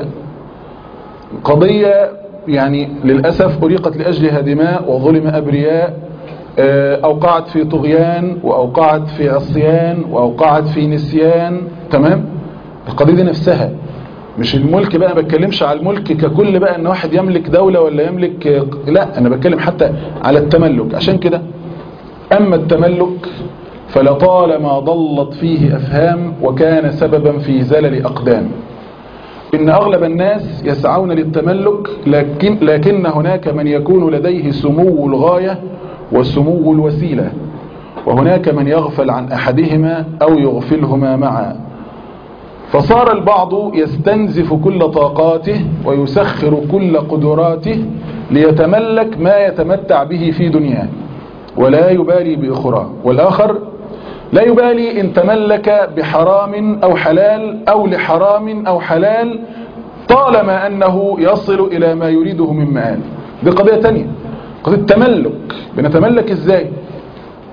Speaker 2: قضية يعني للأسف أريقت لأجلها دماء وظلم أبرياء أوقعت في طغيان وأوقعت في عصيان وأوقعت في نسيان تمام القضية دي نفسها مش الملك بقى ما بتكلمش على الملك ككل بقى ان واحد يملك دولة ولا يملك لا انا بتكلم حتى على التملك عشان كده اما التملك فلطالما ضلت فيه افهام وكان سببا في زلل اقدام ان اغلب الناس يسعون للتملك لكن, لكن هناك من يكون لديه سمو الغاية وسمو الوسيلة وهناك من يغفل عن احدهما او يغفلهما معا فصار البعض يستنزف كل طاقاته ويسخر كل قدراته ليتملك ما يتمتع به في دنياه ولا يبالي بأخرى والآخر لا يبالي إن تملك بحرام أو حلال أو لحرام أو حلال طالما أنه يصل إلى ما يريده من مآل دي قضية تانية قضية تملك بنتملك إزاي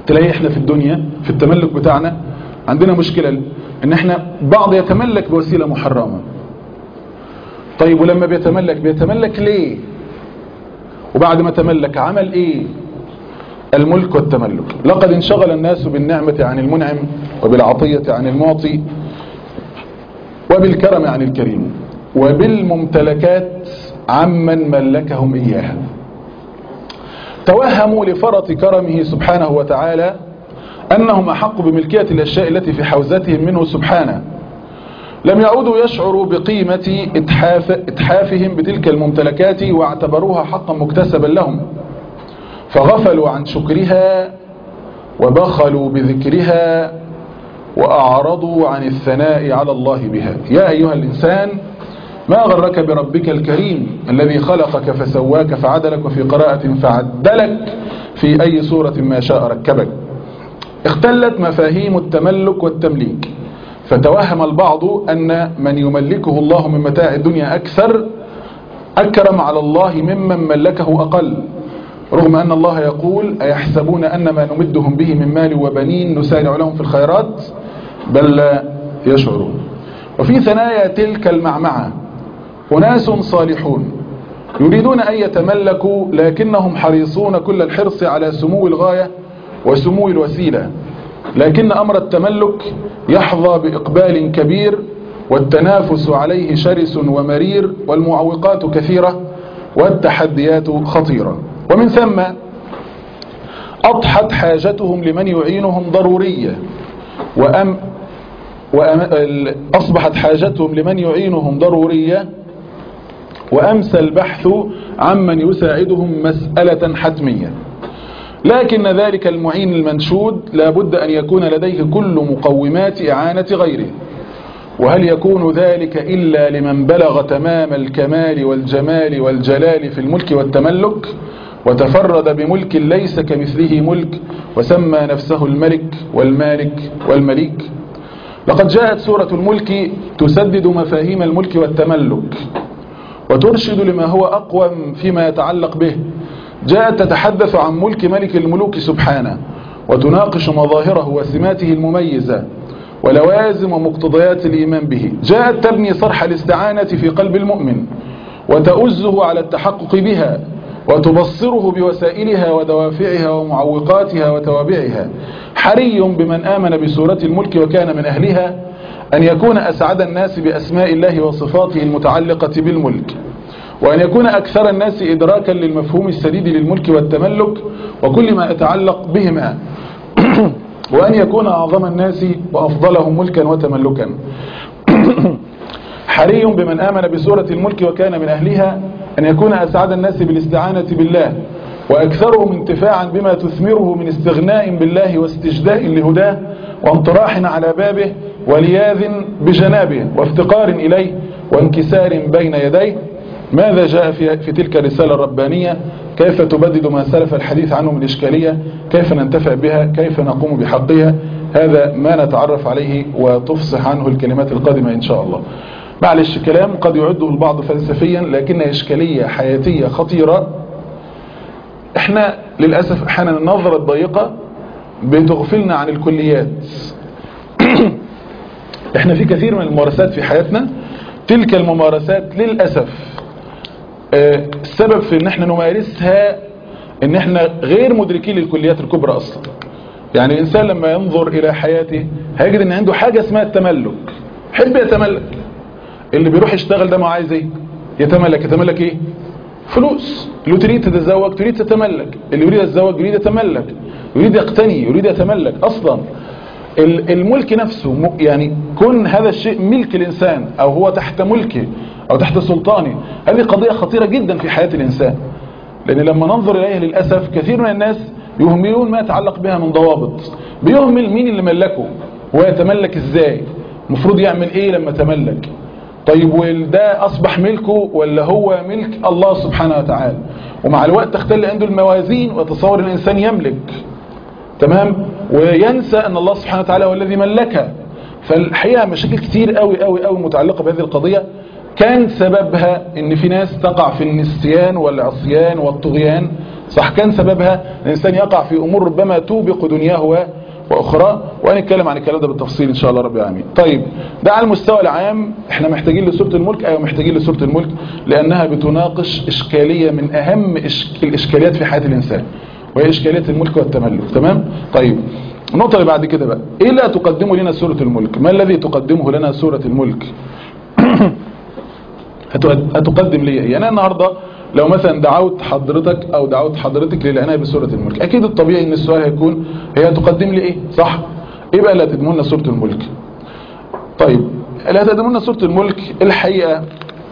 Speaker 2: تلاقي احنا في الدنيا في التملك بتاعنا عندنا مشكلة ان احنا بعض يتملك بوسيلة محرمة طيب ولما بيتملك بيتملك ليه وبعد ما تملك عمل ايه الملك والتملك لقد انشغل الناس بالنعمة عن المنعم وبالعطية عن المعطي وبالكرم عن الكريم وبالممتلكات عمن ملكهم إياها توهموا لفرط كرمه سبحانه وتعالى أنهم أحق بملكية الأشياء التي في حوزتهم منه سبحانه لم يعودوا يشعروا بقيمة إتحاف إتحافهم بتلك الممتلكات واعتبروها حقا مكتسبا لهم فغفلوا عن شكرها وبخلوا بذكرها وأعرضوا عن الثناء على الله بها يا أيها الإنسان ما غرك بربك الكريم الذي خلقك فسواك فعدلك وفي قراءة فعدلك في أي صورة ما شاء ركبك اختلت مفاهيم التملك والتمليك فتوهم البعض أن من يملكه الله من متاع الدنيا أكثر أكرم على الله ممن ملكه أقل رغم أن الله يقول أيحسبون أن ما نمدهم به من مال وبنين نسارع لهم في الخيرات بل لا يشعرون وفي ثنايا تلك المعمعة أناس صالحون يريدون أن يتملكوا لكنهم حريصون كل الحرص على سمو الغاية وسمو الوسيلة لكن أمر التملك يحظى بإقبال كبير والتنافس عليه شرس ومرير والمعوقات كثيرة والتحديات خطيرة ومن ثم أضحت حاجتهم لمن يعينهم ضرورية وأم وأم أصبحت حاجتهم لمن يعينهم ضرورية وأمسى البحث عمن يساعدهم مسألة حتمية لكن ذلك المعين المنشود لابد أن يكون لديه كل مقومات إعانة غيره وهل يكون ذلك إلا لمن بلغ تمام الكمال والجمال والجلال في الملك والتملك وتفرد بملك ليس كمثله ملك وسمى نفسه الملك والمالك والمليك لقد جاءت سورة الملك تسدد مفاهيم الملك والتملك وترشد لما هو أقوم فيما يتعلق به جاءت تتحدث عن ملك ملك الملوك سبحانه وتناقش مظاهره وسماته المميزة ولوازم ومقتضيات الإيمان به جاءت تبني صرح الاستعانة في قلب المؤمن وتؤزه على التحقق بها وتبصره بوسائلها ودوافعها ومعوقاتها وتوابعها حري بمن آمن بسورة الملك وكان من أهلها أن يكون أسعد الناس بأسماء الله وصفاته المتعلقة بالملك وأن يكون أكثر الناس إدراكا للمفهوم السديد للملك والتملك وكل ما يتعلق بهما وأن يكون أعظم الناس وأفضلهم ملكا وتملكا حري بمن آمن بسورة الملك وكان من أهلها أن يكون أسعد الناس بالاستعانة بالله وأكثرهم انتفاعا بما تثمره من استغناء بالله واستجداء لهداه وانطراح على بابه ولياذ بجنابه وافتقار إليه وانكسار بين يديه ماذا جاء في, في تلك الرسالة الربانية كيف تبدد ما سلف الحديث عنه من إشكالية كيف ننتفع بها كيف نقوم بحقها هذا ما نتعرف عليه وتفصح عنه الكلمات القادمة إن شاء الله معلش كلام قد يعده البعض فلسفيا لكن إشكالية حياتية خطيرة احنا للأسف احيانا النظرة الضيقة بتغفلنا عن الكليات احنا في كثير من الممارسات في حياتنا تلك الممارسات للأسف آه، السبب في ان احنا نمارسها ان احنا غير مدركين للكليات الكبرى اصلا يعني الانسان لما ينظر الى حياته هيجد ان عنده حاجة اسمها التملك حب يتملك اللي بيروح يشتغل ده ما عايز ايه يتملك يتملك ايه فلوس اللي تريد تتزوج تريد تتملك اللي يريد يتزوج يريد يتملك يريد يقتني يريد يتملك اصلا الملك نفسه م- يعني كون هذا الشيء ملك الانسان او هو تحت ملكه او تحت سلطانه هذه قضية خطيرة جدا في حياة الانسان لان لما ننظر اليها للأسف كثير من الناس يهملون ما يتعلق بها من ضوابط بيهمل مين اللي ملكه هو يتملك ازاي المفروض يعمل ايه لما تملك طيب وده أصبح ملكه ولا هو ملك الله سبحانه وتعالى ومع الوقت تختل عنده الموازين وتصور الإنسان يملك تمام وينسى أن الله سبحانه وتعالى هو الذي ملكها فالحقيقة مشاكل كتير قوي قوي قوي متعلقة بهذه القضية كان سببها ان في ناس تقع في النسيان والعصيان والطغيان صح كان سببها الإنسان يقع في أمور ربما توبق دنياه و- وأخرى وهنتكلم عن الكلام ده بالتفصيل إن شاء الله رب العالمين طيب ده على المستوى العام احنا محتاجين لسورة الملك أيوة محتاجين لسورة الملك لأنها بتناقش إشكالية من أهم إشك... الإشكاليات في حياة الإنسان وهي إشكالية الملك والتملك تمام طيب النقطة اللي بعد كده بقى إيه لا تقدمه لنا سورة الملك ما الذي تقدمه لنا سورة الملك هتقد- هتقدم لي ايه يعني انا النهارده لو مثلا دعوت حضرتك او دعوت حضرتك للعنايه بسوره الملك اكيد الطبيعي ان السؤال هيكون هي هتقدم لي ايه صح ايه بقى اللي هتقدمه لنا سوره الملك طيب اللي هتقدمه لنا سوره الملك الحقيقه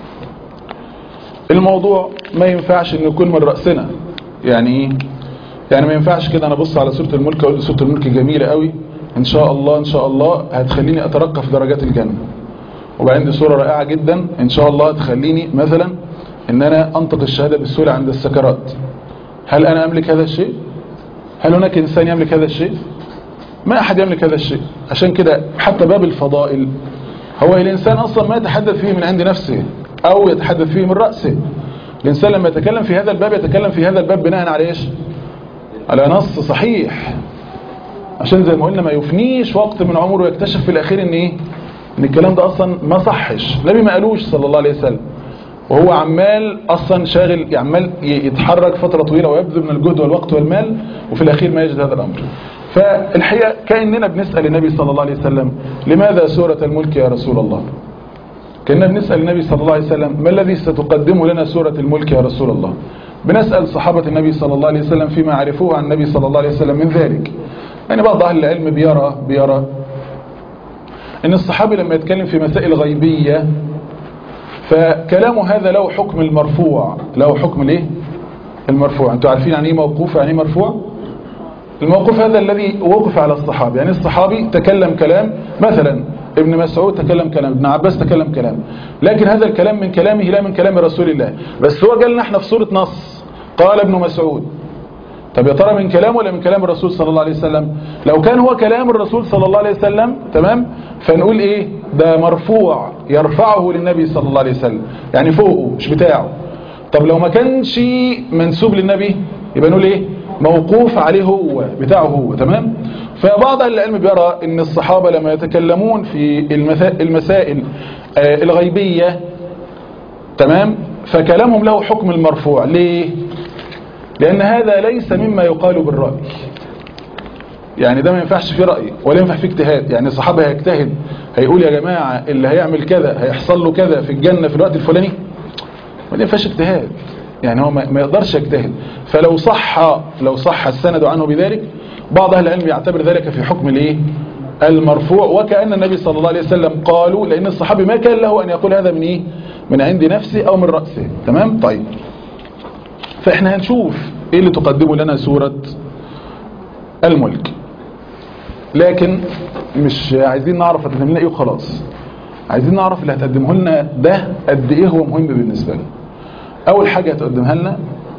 Speaker 2: الموضوع ما ينفعش انه يكون من راسنا يعني ايه يعني ما ينفعش كده انا ابص على سوره الملك اقول سوره الملك جميله قوي ان شاء الله ان شاء الله هتخليني اترقى في درجات الجنه وبعدين دي صورة رائعة جدا ان شاء الله تخليني مثلا ان انا انطق الشهادة بالسهولة عند السكرات هل انا املك هذا الشيء هل هناك انسان يملك هذا الشيء ما احد يملك هذا الشيء عشان كده حتى باب الفضائل هو الانسان اصلا ما يتحدث فيه من عند نفسه او يتحدث فيه من رأسه الانسان لما يتكلم في هذا الباب يتكلم في هذا الباب بناء على ايش على نص صحيح عشان زي ما قلنا ما يفنيش وقت من عمره ويكتشف في الاخير ان ايه ان الكلام ده اصلا ما صحش النبي ما قالوش صلى الله عليه وسلم وهو عمال اصلا شاغل عمال يتحرك فترة طويلة ويبذل من الجهد والوقت والمال وفي الاخير ما يجد هذا الامر فالحقيقة كأننا بنسأل النبي صلى الله عليه وسلم لماذا سورة الملك يا رسول الله كأننا بنسأل النبي صلى الله عليه وسلم ما الذي ستقدمه لنا سورة الملك يا رسول الله بنسأل صحابة النبي صلى الله عليه وسلم فيما عرفوه عن النبي صلى الله عليه وسلم من ذلك يعني بعض أهل العلم بيرى بيرى ان الصحابي لما يتكلم في مسائل غيبية فكلامه هذا له حكم المرفوع له حكم الايه المرفوع انتوا عارفين يعني ايه موقوف يعني ايه مرفوع الموقوف هذا الذي وقف على الصحابي يعني الصحابي تكلم كلام مثلا ابن مسعود تكلم كلام ابن عباس تكلم كلام لكن هذا الكلام من كلامه لا من كلام رسول الله بس هو قال لنا احنا في صورة نص قال ابن مسعود طب يا ترى من كلام ولا من كلام الرسول صلى الله عليه وسلم لو كان هو كلام الرسول صلى الله عليه وسلم تمام فنقول ايه ده مرفوع يرفعه للنبي صلى الله عليه وسلم يعني فوقه مش بتاعه طب لو ما كانش منسوب للنبي يبقى نقول ايه موقوف عليه هو بتاعه هو تمام فبعض اهل العلم بيرى ان الصحابة لما يتكلمون في المثا- المسائل آه، الغيبية تمام فكلامهم له حكم المرفوع ليه لأن هذا ليس مما يقال بالرأي يعني ده ما ينفعش فيه رأي ولا ينفع فيه اجتهاد يعني الصحابة هيجتهد هيقول يا جماعة اللي هيعمل كذا هيحصل له كذا في الجنة في الوقت الفلاني ما ينفعش اجتهاد يعني هو ما ما يقدرش يجتهد فلو صح لو صح السند عنه بذلك بعض أهل العلم يعتبر ذلك في حكم الايه المرفوع وكأن النبي صلى الله عليه وسلم قالوا لأن الصحابي ما كان له أن يقول هذا من إيه من عند نفسه أو من رأسه تمام طيب فإحنا هنشوف إيه اللي تقدمه لنا سورة الملك لكن مش عايزين نعرف هتقدم لنا إيه وخلاص عايزين نعرف اللي هتقدمه لنا ده قد إيه هو مهم بالنسبة لنا أول حاجة هتقدمها لنا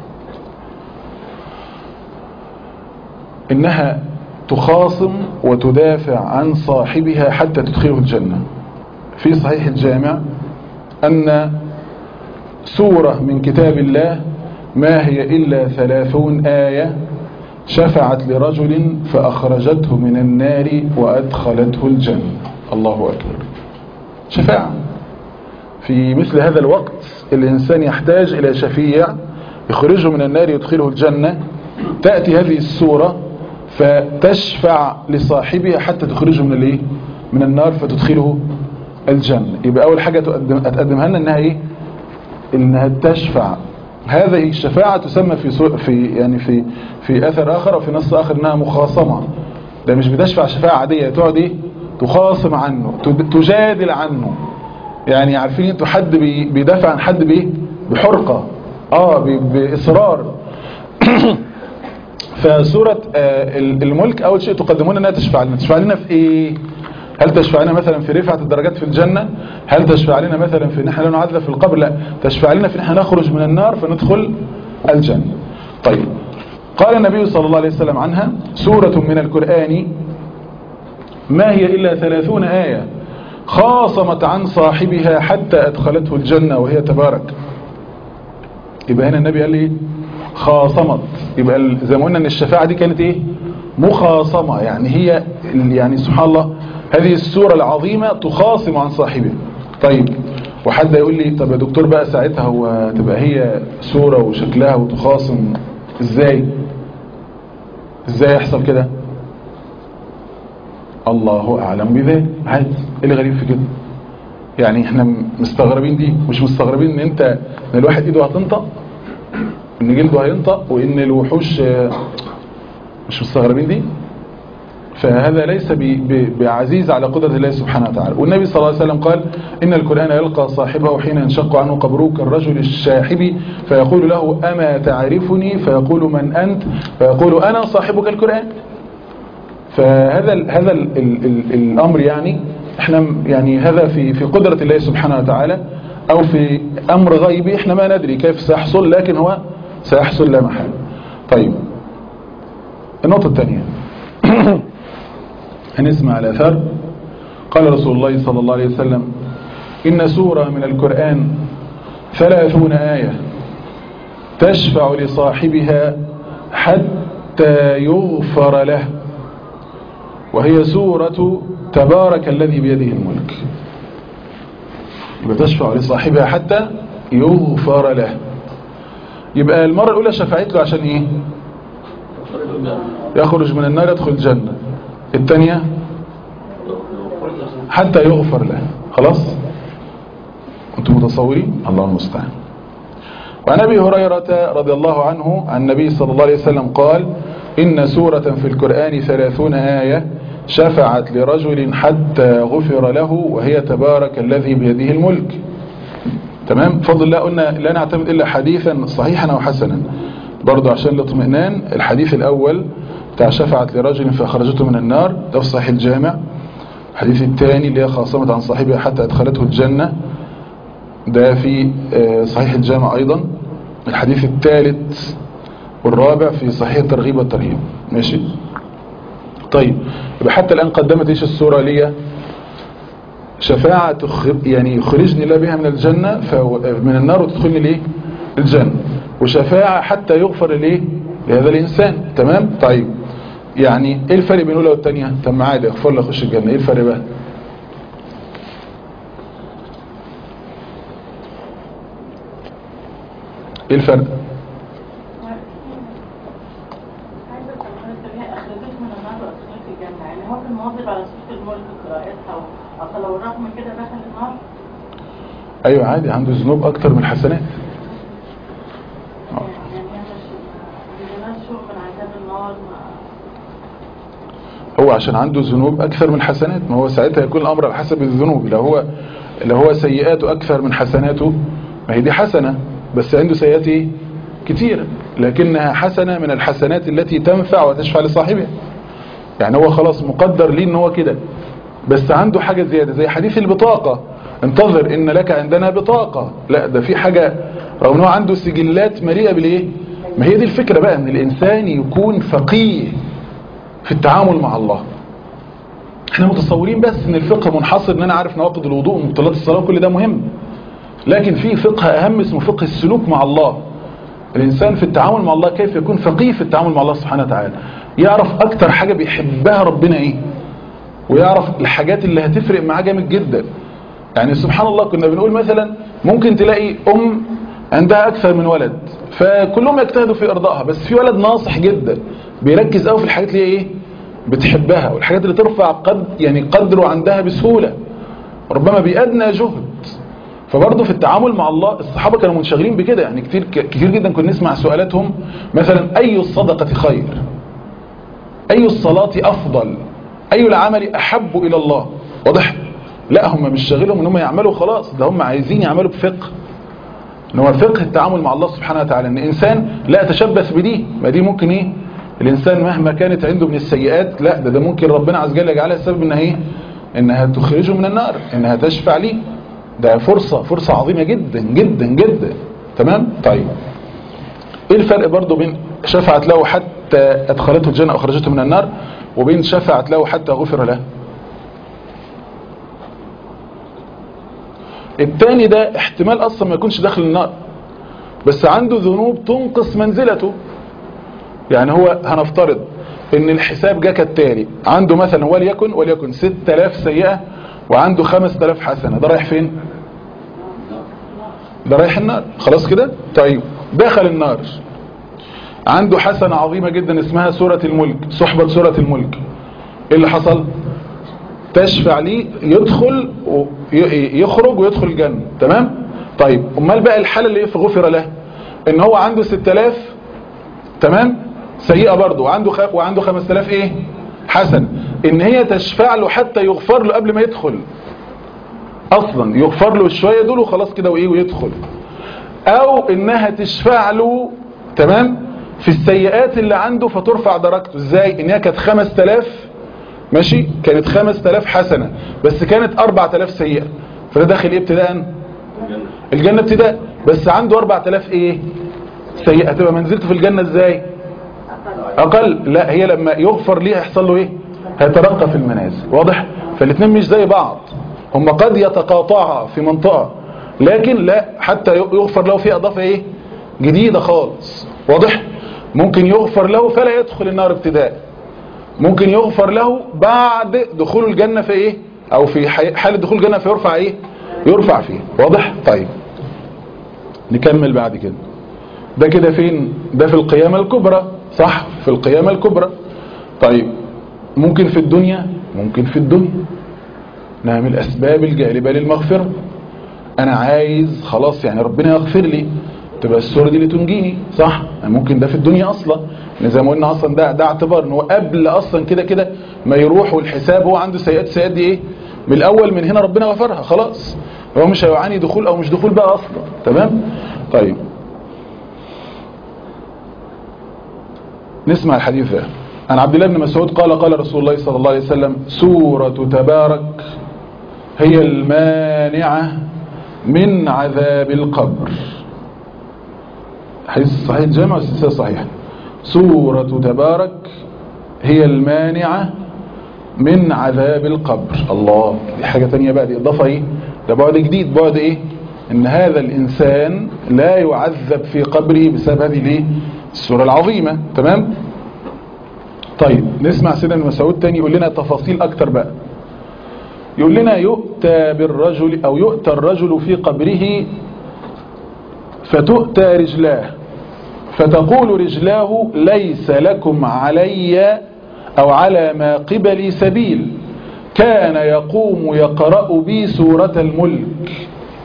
Speaker 2: إنها تخاصم وتدافع عن صاحبها حتى تدخله الجنة في صحيح الجامع أن سورة من كتاب الله ما هي إلا ثلاثون آية شفعت لرجل فأخرجته من النار وأدخلته الجنة الله أكبر شفاعة في مثل هذا الوقت الإنسان يحتاج إلى شفيع يخرجه من النار يدخله الجنة تأتي هذه السورة فتشفع لصاحبها حتى تخرجه من الايه من النار فتدخله الجنة يبقى أول حاجة تقدم أتقدمها لنا إنها إيه إنها تشفع هذه الشفاعة تسمى في سو... في يعني في في أثر آخر وفي نص آخر إنها مخاصمة ده مش بتشفع شفاعة عادية تقعد إيه تخاصم عنه تد- تجادل عنه يعني عارفين انتوا حد بي- بيدافع عن حد بايه بحرقة اه ب- بإصرار فسورة آه، الملك أول شيء تقدمون أنها تشفع لنا تشفع لنا في إيه هل تشفع لنا مثلا في رفعة الدرجات في الجنة هل تشفع لنا مثلا في نحن لا نعذب في القبر لا تشفع لنا في نحن نخرج من النار فندخل الجنة طيب قال النبي صلى الله عليه وسلم عنها سورة من القرآن ما هي إلا ثلاثون آية خاصمت عن صاحبها حتى أدخلته الجنة وهي تبارك يبقى هنا النبي قال لي خاصمت يبقى ال- زي ما قلنا ان الشفاعة دي كانت ايه مخاصمة يعني هي ال- يعني سبحان الله هذه السورة العظيمة تخاصم عن صاحبها طيب وحد يقول لي طب يا دكتور بقى ساعتها هو تبقى هي سورة وشكلها وتخاصم ازاي ازاي يحصل كده الله اعلم بذلك عادي ايه اللي غريب في كده يعني احنا م- مستغربين دي مش مستغربين ان انت ان الواحد ايده هتنطق ان جلده هينطق وان الوحوش آه، مش مستغربين دي فهذا ليس ب- ب- بعزيز على قدرة الله سبحانه وتعالى والنبي صلى الله عليه وسلم قال إن القرآن يلقى صاحبه حين ينشق عنه قبره كالرجل الشاحب فيقول له أما تعرفني فيقول من أنت فيقول أنا صاحبك القرآن فهذا ال هذا ال ال ال الأمر يعني احنا م- يعني هذا في في قدرة الله سبحانه وتعالى أو في أمر غيبي احنا ما ندري كيف سيحصل لكن هو سيحصل لا محال طيب النقطة الثانية هنسمع الأثر قال رسول الله صلى الله عليه وسلم إن سورة من القرآن ثلاثون آية تشفع لصاحبها حتى يغفر له وهي سورة تبارك الذي بيده الملك يبقى تشفع لصاحبها حتى يغفر له يبقى المرة الأولى شفعت له عشان إيه يخرج من النار يدخل الجنة الثانية حتى يغفر له خلاص انتم متصورين الله المستعان وعن ابي هريرة رضي الله عنه عن النبي صلى الله عليه وسلم قال إن سورة في القرآن ثلاثون آية شفعت لرجل حتى غفر له وهي تبارك الذي بيده الملك تمام فضل الله قلنا لا نعتمد إلا حديثا صحيحا أو حسنا برضو عشان الاطمئنان الحديث الأول بتاع شفعت لرجل فأخرجته من النار ده في صحيح الجامع الحديث الثاني اللي هي خاصمت عن صاحبها حتى أدخلته الجنة ده في صحيح الجامع أيضا الحديث الثالث والرابع في صحيح الترغيب والترهيب ماشي طيب يبقى حتى الآن قدمت إيش السورة لي شفاعة يعني يخرجني الله بها من الجنة من النار وتدخلني ليه الجنة وشفاعة حتى يغفر ليه لهذا الإنسان تمام طيب يعني ايه الفرق بين الاولى والثانيه طب ما عادي اغفر لي اخش الجنه ايه الفرق بقى ايه الفرق ايوه عادي عنده ذنوب اكتر من حسنات هو عشان عنده ذنوب أكثر من حسنات ما هو ساعتها يكون الأمر على حسب الذنوب لو هو لو هو سيئاته أكثر من حسناته ما هي دي حسنة بس عنده سيئات ايه كتير لكنها حسنة من الحسنات التي تنفع وتشفع لصاحبها يعني هو خلاص مقدر ليه ان هو كده بس عنده حاجة زيادة زي حديث البطاقة انتظر ان لك عندنا بطاقة لا ده في حاجة رغم انه عنده سجلات مليئة بالايه ما هي دي الفكرة بقى ان الانسان يكون فقيه في التعامل مع الله احنا متصورين بس ان الفقه منحصر ان انا عارف نواقض الوضوء ومبطلات الصلاة كل ده مهم لكن في فقه اهم اسمه فقه السلوك مع الله الانسان في التعامل مع الله كيف يكون فقيه في التعامل مع الله سبحانه وتعالى يعرف اكتر حاجة بيحبها ربنا ايه ويعرف الحاجات اللي هتفرق معاه جامد جدا يعني سبحان الله كنا بنقول مثلا ممكن تلاقي ام عندها اكثر من ولد فكلهم يجتهدوا في ارضائها بس في ولد ناصح جدا بيركز قوي في الحاجات اللي ايه بتحبها والحاجات اللي ترفع قد يعني قدره عندها بسهولة ربما بأدنى جهد فبرضه في التعامل مع الله الصحابة كانوا منشغلين بكده يعني كتير كتير جدا كنا نسمع سؤالاتهم مثلا أي الصدقة خير أي الصلاة أفضل أي العمل أحب إلى الله واضح لا هم مش شاغلهم ان هم يعملوا خلاص ده هم عايزين يعملوا بفقه ان هو فقه التعامل مع الله سبحانه وتعالى ان انسان لا يتشبث بدي ما دي ممكن ايه الإنسان مهما كانت عنده من السيئات لا ده, ده ممكن ربنا عز وجل يجعلها السبب انها ايه انها تخرجه من النار انها تشفع ليه ده فرصة فرصة عظيمة جدا جدا جدا تمام طيب ايه الفرق برضو بين شفعت له حتى ادخلته الجنة اخرجته من النار وبين شفعت له حتى غفر له التاني ده احتمال اصلا ما يكونش داخل النار بس عنده ذنوب تنقص منزلته يعني هو هنفترض ان الحساب جه كالتالي عنده مثلا وليكن وليكن 6000 سيئة وعنده 5000 حسنة ده رايح فين ده رايح النار خلاص كده طيب دخل النار عنده حسنة عظيمة جدا اسمها سورة الملك صحبة سورة الملك ايه اللي حصل تشفع ليه يدخل ويخرج ويدخل الجنة تمام طيب امال بقى الحالة اللي غفر له ان هو عنده 6000 تمام سيئة برضه وعنده خ... وعنده 5000 ايه حسن ان هي تشفع له حتى يغفر له قبل ما يدخل اصلا يغفر له الشوية دول وخلاص كده وايه ويدخل او انها تشفع له تمام في السيئات اللي عنده فترفع درجته ازاي ان هي كانت 5000 ماشي كانت 5000 حسنة بس كانت 4000 سيئة فده داخل ايه ابتداء الجنة ابتداء بس عنده 4000 ايه سيئة تبقى منزلته في الجنة ازاي اقل لا هي لما يغفر ليه هيحصل له ايه هيترقى في المنازل واضح فالاثنين مش زي بعض هم قد يتقاطعا في منطقة لكن لا حتى يغفر له في اضافة ايه جديدة خالص واضح ممكن يغفر له فلا يدخل النار ابتداء ممكن يغفر له بعد دخول الجنة في ايه او في حالة دخول الجنة فيرفع ايه يرفع فيه واضح طيب نكمل بعد كده ده كده فين ده في القيامة الكبرى صح في القيامة الكبرى طيب ممكن في الدنيا ممكن في الدنيا نعمل اسباب الجالبة للمغفرة انا عايز خلاص يعني ربنا يغفر لي تبقى السورة دي اللي تنجيني صح يعني ممكن ده في الدنيا اصلا زي ما قلنا اصلا ده ده اعتبار ان هو قبل اصلا كده كده ما يروح والحساب هو عنده سيئات سيئات دي ايه من الاول من هنا ربنا غفرها خلاص هو مش هيعاني دخول او مش دخول بقى اصلا تمام طيب نسمع الحديث ده عن عبد الله بن مسعود قال قال رسول الله صلى الله عليه وسلم سورة تبارك هي المانعة من عذاب القبر حديث صحيح الجامع والسلسلة صحيحة سورة تبارك هي المانعة من عذاب القبر الله دي حاجة تانية بقى دي اضافة ايه ده بعد جديد بعد ايه ان هذا الانسان لا يعذب في قبره بسبب هذه الايه السورة العظيمة تمام طيب نسمع سيدنا المسعود تاني يقول لنا تفاصيل اكتر بقى يقول لنا يؤتى بالرجل او يؤتى الرجل في قبره فتؤتى رجلاه فتقول رجلاه ليس لكم علي أو على ما قبلي سبيل كان يقوم يقرأ بي سورة الملك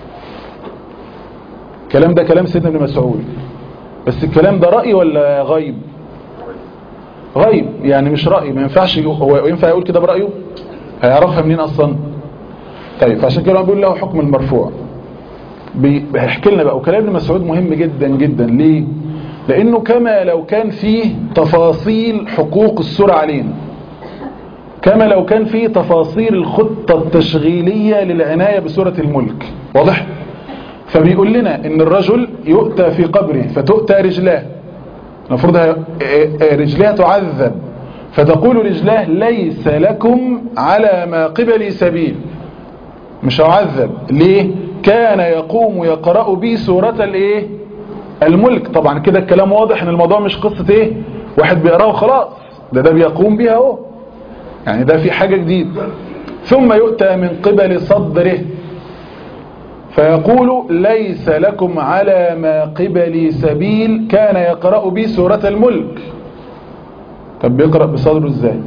Speaker 2: الكلام ده كلام سيدنا ابن مسعود بس الكلام ده رأي ولا غيب غيب يعني مش رأي ما ينفعش هو ينفع يقول كده برأيه هيعرفها منين أصلا طيب فعشان كده بيقول له حكم المرفوع بيحكي لنا بقى وكلام ابن مسعود مهم جدا جدا ليه لانه كما لو كان فيه تفاصيل حقوق السورة علينا كما لو كان فيه تفاصيل الخطة التشغيلية للعناية بسورة الملك واضح فبيقول لنا ان الرجل يؤتى في قبره فتؤتى رجلاه المفروض رجلاه تعذب فتقول رجلاه ليس لكم على ما قبلي سبيل مش هعذب ليه كان يقوم يقرأ بي سورة الايه الملك طبعا كده الكلام واضح ان الموضوع مش قصة ايه واحد بيقراه خلاص ده ده بيقوم بيها اهو يعني ده في حاجة جديدة ثم يؤتى من قبل صدره فيقول ليس لكم على ما قبلي سبيل كان يقرأ بي سورة الملك طب بيقرأ بصدره ازاي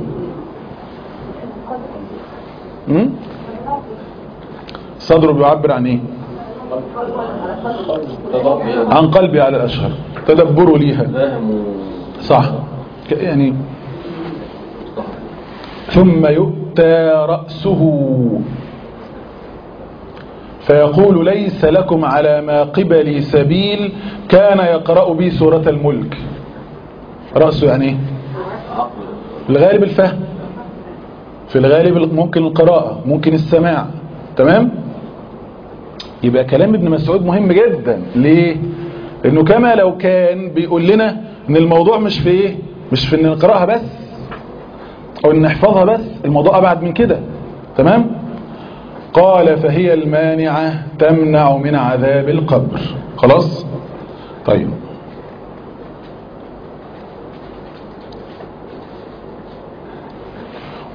Speaker 2: امم صدره بيعبر عن ايه عن قلبي على الأشهر تدبروا ليها صح يعني ثم يؤتى رأسه فيقول ليس لكم على ما قبلي سبيل كان يقرأ بي سورة الملك رأسه يعني ايه في الغالب الفهم في الغالب ممكن القراءة ممكن السماع تمام يبقى كلام ابن مسعود مهم جدا ليه لانه كما لو كان بيقول لنا ان الموضوع مش في ايه مش في ان نقراها بس او ان نحفظها بس الموضوع ابعد من كده تمام قال فهي المانعة تمنع من عذاب القبر خلاص طيب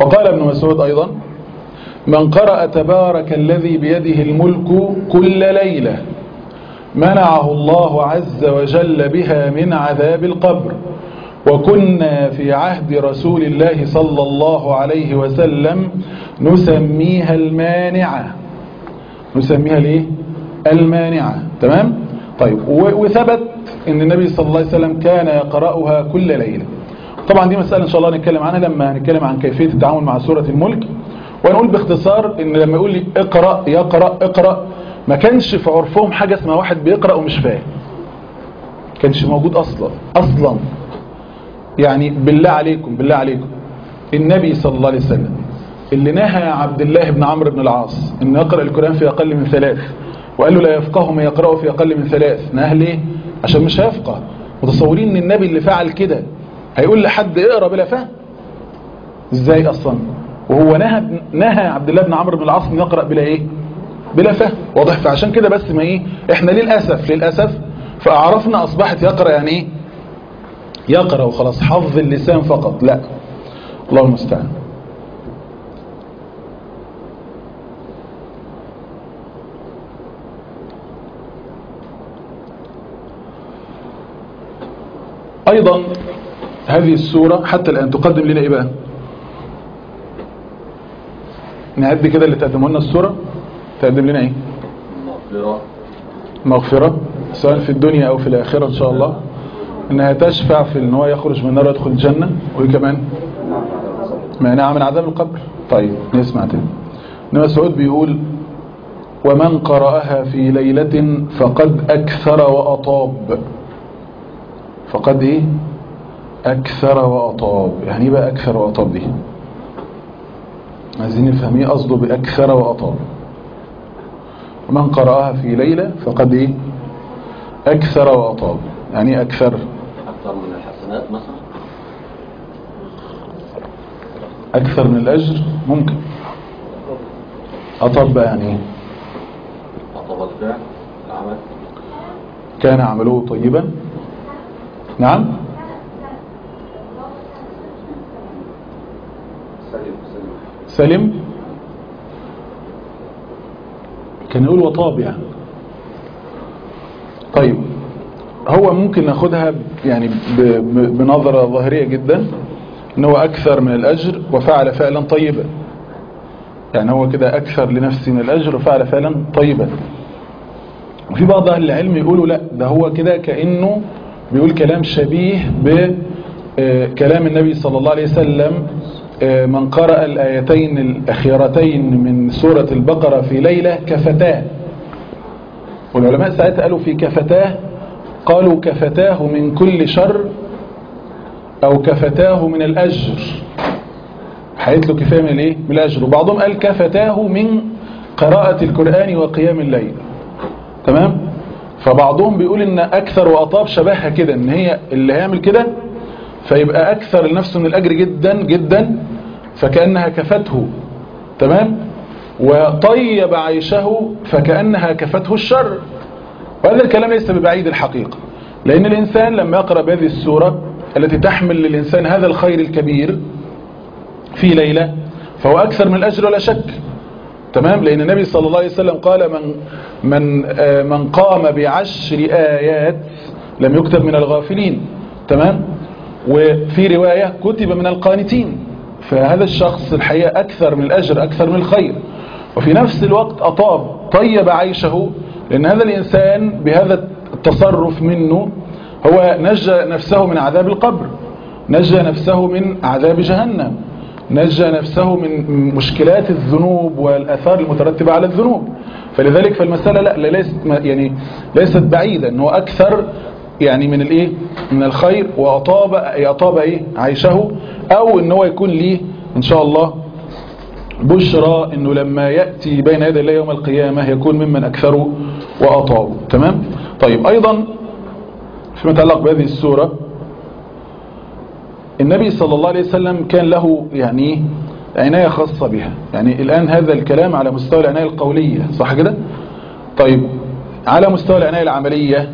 Speaker 2: وقال ابن مسعود أيضا من قرأ تبارك الذي بيده الملك كل ليلة منعه الله عز وجل بها من عذاب القبر وكنا في عهد رسول الله صلى الله عليه وسلم نسميها المانعة نسميها الايه المانعة تمام طيب وثبت ان النبي صلى الله عليه وسلم كان يقرأها كل ليلة طبعا دي مسألة ان شاء الله نتكلم عنها لما هنتكلم عن كيفية التعامل مع سورة الملك ونقول باختصار ان لما يقول لي اقرأ يقرأ اقرأ ما كانش في عرفهم حاجة اسمها واحد بيقرأ ومش فاهم كانش موجود اصلا اصلا يعني بالله عليكم بالله عليكم النبي صلى الله عليه وسلم اللي نهى عبد الله بن عمرو بن العاص انه يقرأ القرآن في اقل من ثلاث وقال له لا يفقه ما يقرأه في اقل من ثلاث نهى ليه عشان مش هيفقه متصورين ان النبي اللي فعل كده هيقول لحد اقرأ بلا فهم ازاي اصلا وهو نهى نهى عبد الله بن عمرو بن العاص انه يقرأ بلا ايه بلا فهم واضح فعشان كده بس ما ايه احنا للأسف للأسف فأعرفنا أصبحت يقرأ يعني ايه يقرأ وخلاص حفظ اللسان فقط لا الله المستعان أيضا هذه السورة حتى الآن تقدم لنا إيه بقى نعد كده اللي تقدمه لنا السورة تقدم لنا إيه
Speaker 3: مغفرة
Speaker 2: مغفرة سواء في الدنيا أو في الآخرة إن شاء الله إنها تشفع في إن هو يخرج من النار ويدخل الجنة وإيه كمان مانعة من عذاب القبر طيب نسمع تاني إنما سعود بيقول ومن قرأها في ليلة فقد أكثر وأطاب فقد إيه أكثر وأطاب يعني إيه بقى أكثر وأطاب دي عايزين نفهم ايه قصده بأكثر وأطاب ومن قرأها في ليلة فقد إيه أكثر وأطاب يعني إيه أكثر
Speaker 3: أكثر من الحسنات مثلا
Speaker 2: أكثر من الأجر ممكن أطاب بقى يعني إيه
Speaker 3: أطب الفعل العمل
Speaker 2: كان عمله طيبا نعم
Speaker 3: سلم سلم
Speaker 2: سلم كان يقول وطاب يعني طيب هو ممكن ناخدها ب- يعني ب- ب- بنظرة ظاهرية جدا ان هو اكثر من الاجر وفعل فعلا طيبا يعني هو كده اكثر لنفسه من الاجر وفعل فعلا طيبا وفي بعض اهل العلم يقولوا لا ده هو كده كأنه بيقول كلام شبيه بكلام النبي صلى الله عليه وسلم آه، من قرأ الآيتين الأخيرتين من سورة البقرة في ليلة كفتاه والعلماء ساعتها قالوا في كفتاه قالوا كفتاه من كل شر أو كفتاه من الأجر حيث له كفاية من الايه من الأجر وبعضهم قال كفتاه من قراءة القرآن وقيام الليل تمام فبعضهم بيقول ان اكثر واطاب شبهها كده ان هي اللي هيعمل كده فيبقى اكثر لنفسه من الاجر جدا جدا فكأنها كفته تمام وطيب عيشه فكأنها كفته الشر وهذا الكلام ليس ببعيد الحقيقة لأن الإنسان لما يقرأ بهذه السورة التي تحمل للإنسان هذا الخير الكبير في ليلة فهو أكثر من الأجر ولا شك تمام لأن النبي صلى الله عليه وسلم قال من من آه، من قام بعشر آيات لم يكتب من الغافلين تمام وفي رواية كتب من القانتين فهذا الشخص الحقيقة أكثر من الأجر أكثر من الخير وفي نفس الوقت أطاب طيب عيشه لأن هذا الإنسان بهذا التصرف منه هو نجى نفسه من عذاب القبر نجى نفسه من عذاب جهنم نجى نفسه من مشكلات الذنوب والأثار المترتبة على الذنوب فلذلك فالمسألة لا لا- ليست يعني ليست بعيدة أنه أكثر يعني من الايه من الخير وأطاب أطاب ايه عيشه أو أن هو يكون ليه إن شاء الله بشرى أنه لما يأتي بين يدي الله يوم القيامة يكون ممن أكثره وأطابه تمام طيب أيضا فيما يتعلق بهذه السورة النبي صلى الله عليه وسلم كان له يعني عناية خاصة بها يعني الآن هذا الكلام على مستوى العناية القولية صح كده طيب على مستوى العناية العملية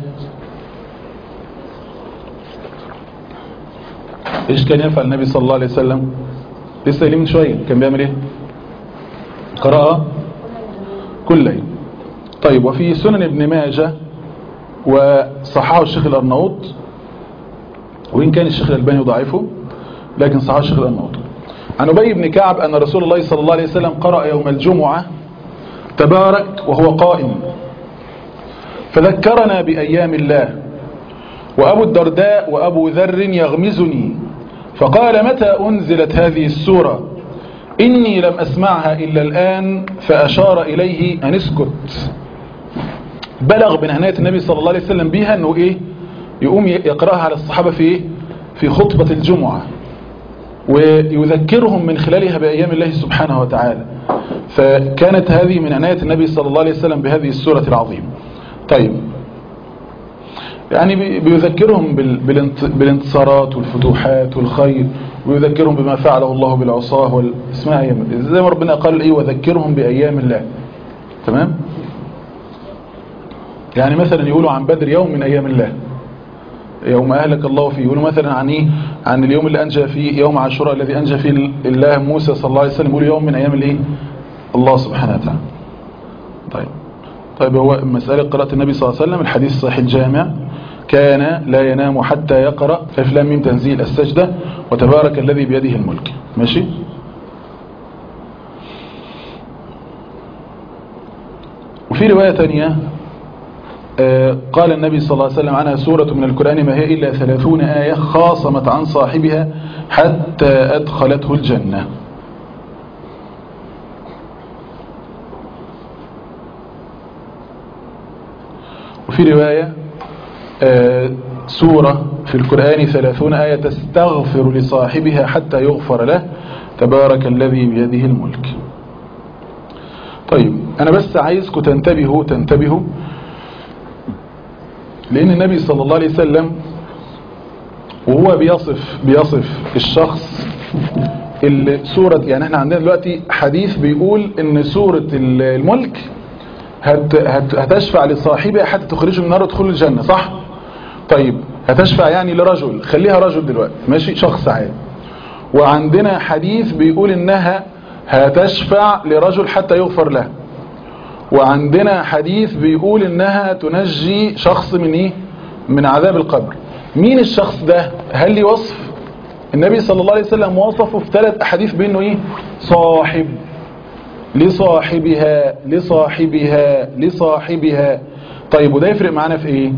Speaker 2: ايش كان يفعل النبي صلى الله عليه وسلم لسه قايلين من شويه كان بيعمل ايه قراءه كل ليل طيب وفي سنن ابن ماجه وصححه الشيخ الارناؤوط وإن كان الشيخ الألباني ضعيفه لكن صححه الشيخ الأرناؤوط عن أبي بن كعب أن رسول الله صلى الله عليه وسلم قرأ يوم الجمعة تبارك وهو قائم فذكرنا بأيام الله وأبو الدرداء وأبو ذر يغمزني فقال متى أنزلت هذه السورة إني لم أسمعها إلا الآن فأشار إليه أن اسكت بلغ من عناية النبي صلى الله عليه وسلم بها أنه إيه يقوم يقرأها على الصحابة في إيه في خطبة الجمعة ويذكرهم من خلالها بأيام الله سبحانه وتعالى فكانت هذه من عناية النبي صلى الله عليه وسلم بهذه السورة العظيمة طيب يعني بي- بيذكرهم بال- بالانت- بالانتصارات والفتوحات والخير ويذكرهم بما فعله الله بالعصاه وال... اسمها أيام زي ما ربنا قال ايه وذكرهم بأيام الله تمام يعني مثلا يقولوا عن بدر يوم من أيام الله يوم أهلك الله فيه يقولوا مثلا عن إيه عن اليوم اللي أنجى فيه يوم عاشوراء الذي أنجى فيه الله موسى صلى الله عليه وسلم يقولوا يوم من أيام الإيه الله سبحانه وتعالى طيب طيب هو مسألة قراءة النبي صلى الله عليه وسلم الحديث صحيح الجامع كان لا ينام حتى يقرأ ألف لام ميم تنزيل السجدة وتبارك الذي بيده الملك ماشي وفي رواية تانية آه، قال النبي صلى الله عليه وسلم عنها سورة من القرآن ما هي إلا ثلاثون آية خاصمت عن صاحبها حتى أدخلته الجنة وفي رواية آه، سورة في القرآن ثلاثون آية تستغفر لصاحبها حتى يغفر له تبارك الذي بيده الملك طيب أنا بس عايزكم تنتبهوا تنتبهوا لأن النبي صلى الله عليه وسلم وهو بيصف بيصف الشخص اللي سورة يعني احنا عندنا دلوقتي حديث بيقول ان سورة الملك هت هت هتشفع لصاحبها حتى تخرجه من النار وتدخل الجنة صح؟ طيب هتشفع يعني لرجل خليها رجل دلوقتي ماشي شخص عادي وعندنا حديث بيقول انها هتشفع لرجل حتى يغفر له وعندنا حديث بيقول انها تنجي شخص من ايه من عذاب القبر مين الشخص ده هل لي وصف النبي صلى الله عليه وسلم وصفه في ثلاث احاديث بانه ايه صاحب لصاحبها لصاحبها لصاحبها طيب وده يفرق معانا في ايه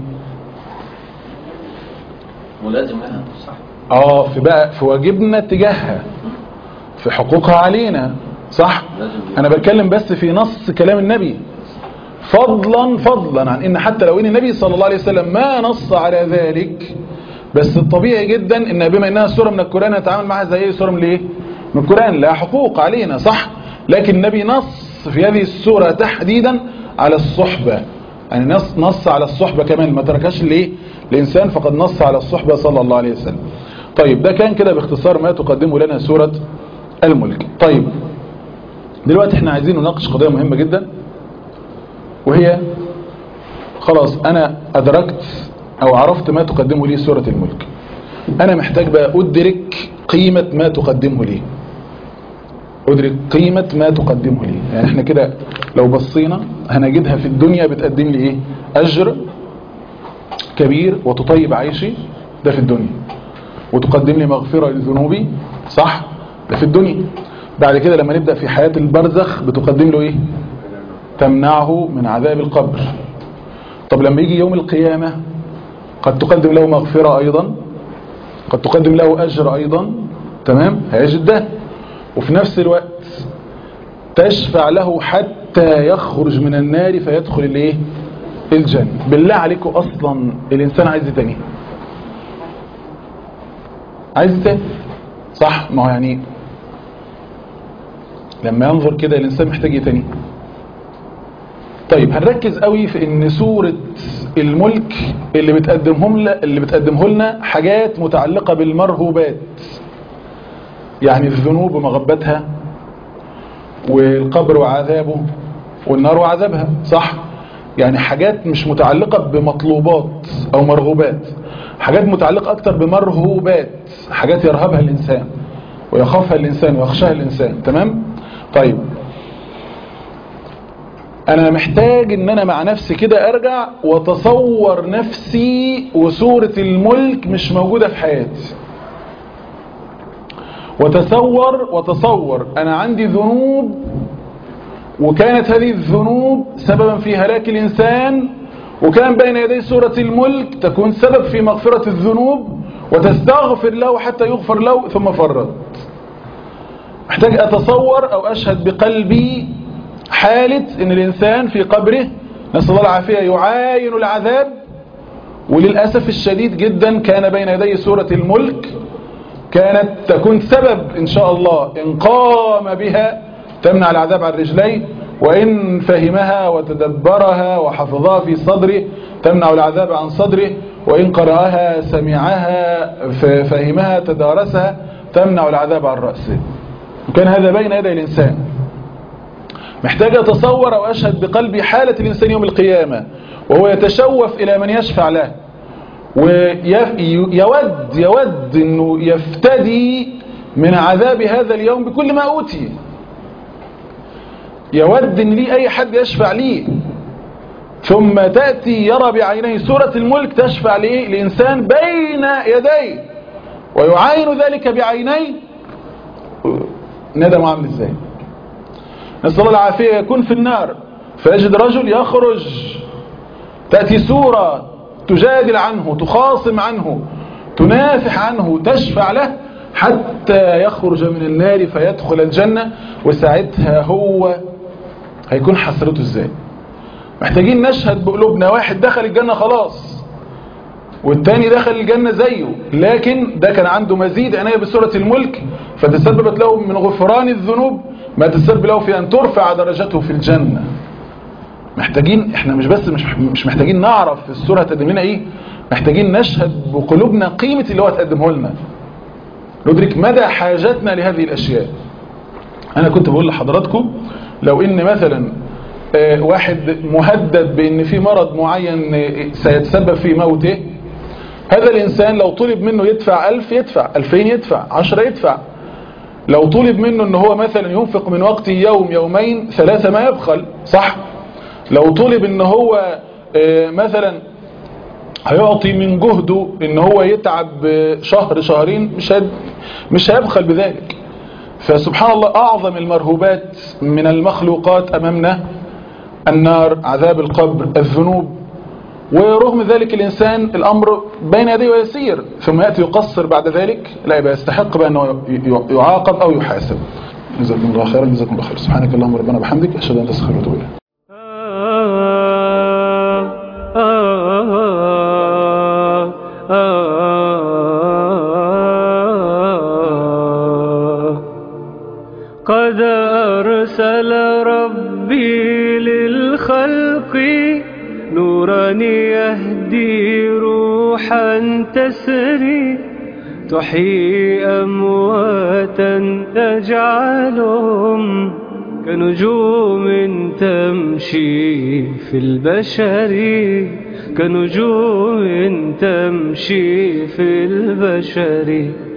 Speaker 3: ملازم لها صح
Speaker 2: اه في بقى في واجبنا تجاهها في حقوقها علينا صح
Speaker 3: لازم
Speaker 2: انا بتكلم بس في نص كلام النبي فضلا فضلا عن ان حتى لو ان النبي صلى الله عليه وسلم ما نص على ذلك بس الطبيعي جدا ان بما انها سوره من القران نتعامل معها زي اي سوره من الايه من القران لها حقوق علينا صح لكن النبي نص في هذه السوره تحديدا على الصحبه يعني نص نص على الصحبه كمان ما تركهاش لايه الانسان فقد نص على الصحبه صلى الله عليه وسلم طيب ده كان كده باختصار ما تقدمه لنا سوره الملك طيب دلوقتي احنا عايزين نناقش قضيه مهمه جدا وهي خلاص انا ادركت او عرفت ما تقدمه لي سورة الملك انا محتاج بقى ادرك قيمة ما تقدمه لي ادرك قيمة ما تقدمه لي يعني احنا كده لو بصينا هنجدها في الدنيا بتقدم لي ايه اجر كبير وتطيب عيشي ده في الدنيا وتقدم لي مغفرة لذنوبي صح ده في الدنيا بعد كده لما نبدأ في حياة البرزخ بتقدم له ايه تمنعه من عذاب القبر طب لما يجي يوم القيامة قد تقدم له مغفرة أيضا قد تقدم له أجر أيضا تمام هيجد ده وفي نفس الوقت تشفع له حتى يخرج من النار فيدخل الايه الجنة بالله عليكم أصلا الإنسان عايز إيه تاني عايز إيه تاني صح ما هو يعني لما ينظر كده الإنسان محتاج ايه تاني طيب هنركز قوي في ان سورة الملك اللي بتقدمهم لنا اللي بتقدمه لنا حاجات متعلقة بالمرهوبات يعني الذنوب ومغبتها والقبر وعذابه والنار وعذابها صح يعني حاجات مش متعلقة بمطلوبات او مرغوبات حاجات متعلقة اكتر بمرهوبات حاجات يرهبها الانسان ويخافها الإنسان ويخشاها الإنسان تمام طيب أنا محتاج إن أنا مع نفسي كده أرجع وتصور نفسي وصورة الملك مش موجودة في حياتي وتصور وتصور أنا عندي ذنوب وكانت هذه الذنوب سببا في هلاك الإنسان وكان بين يدي سورة الملك تكون سبب في مغفرة الذنوب وتستغفر له حتى يغفر له ثم فرط محتاج أتصور أو أشهد بقلبي حالة إن الإنسان في قبره نسأل الله العافية يعاين العذاب وللأسف الشديد جدا كان بين يدي سورة الملك كانت تكون سبب إن شاء الله إن قام بها تمنع العذاب عن رجليه وإن فهمها وتدبرها وحفظها في صدره تمنع العذاب عن صدره وإن قرأها سمعها فهمها تدارسها تمنع العذاب عن رأسه وكان هذا بين يدي الإنسان محتاج أتصور أو أشهد بقلبي حالة الإنسان يوم القيامة وهو يتشوف إلى من يشفع له ويود يود أنه يفتدي من عذاب هذا اليوم بكل ما أوتي يود أن لي أي حد يشفع لي ثم تأتي يرى بعينيه سورة الملك تشفع ليه لإنسان بين يديه ويعاين ذلك بعينيه ندم عامل ازاي نسأل الله العافية يكون في النار فيجد رجل يخرج تأتي سورة تجادل عنه تخاصم عنه تنافح عنه تشفع له حتى يخرج من النار فيدخل الجنة وساعتها هو هيكون حسرته ازاي محتاجين نشهد بقلوبنا واحد دخل الجنة خلاص والتاني دخل الجنة زيه لكن ده كان عنده مزيد عناية بسورة الملك فتسببت له من غفران الذنوب ما تسبب له في أن ترفع درجته في الجنة محتاجين احنا مش بس مش, مش محتاجين نعرف السورة هتقدم لنا ايه محتاجين نشهد بقلوبنا قيمة اللي هو هتقدمه لنا ندرك مدى حاجتنا لهذه الأشياء أنا كنت بقول لحضراتكم لو إن مثلا واحد مهدد بأن في مرض معين سيتسبب في موته هذا الإنسان لو طلب منه يدفع ألف يدفع ألفين يدفع عشرة يدفع لو طلب منه أنه هو مثلا ينفق من وقت يوم يومين ثلاثة ما يبخل صح لو طلب أنه هو مثلا هيعطي من جهده ان هو يتعب شهر شهرين مش مش هيبخل بذلك فسبحان الله اعظم المرهوبات من المخلوقات امامنا النار عذاب القبر الذنوب ورغم ذلك الانسان الامر بين يديه ويسير ثم ياتي يقصر بعد ذلك لا يبقى يستحق بانه يعاقب او يحاسب جزاكم الله خيرا جزاكم الله خير سبحانك اللهم ربنا وبحمدك اشهد ان لا اله الا انت استغفرك
Speaker 1: قد أرسل ربي للخلق نورا يهدي روحا تسري تحيي أمواتا تجعلهم كنجوم تمشي في البشر كنجوم تمشي في البشر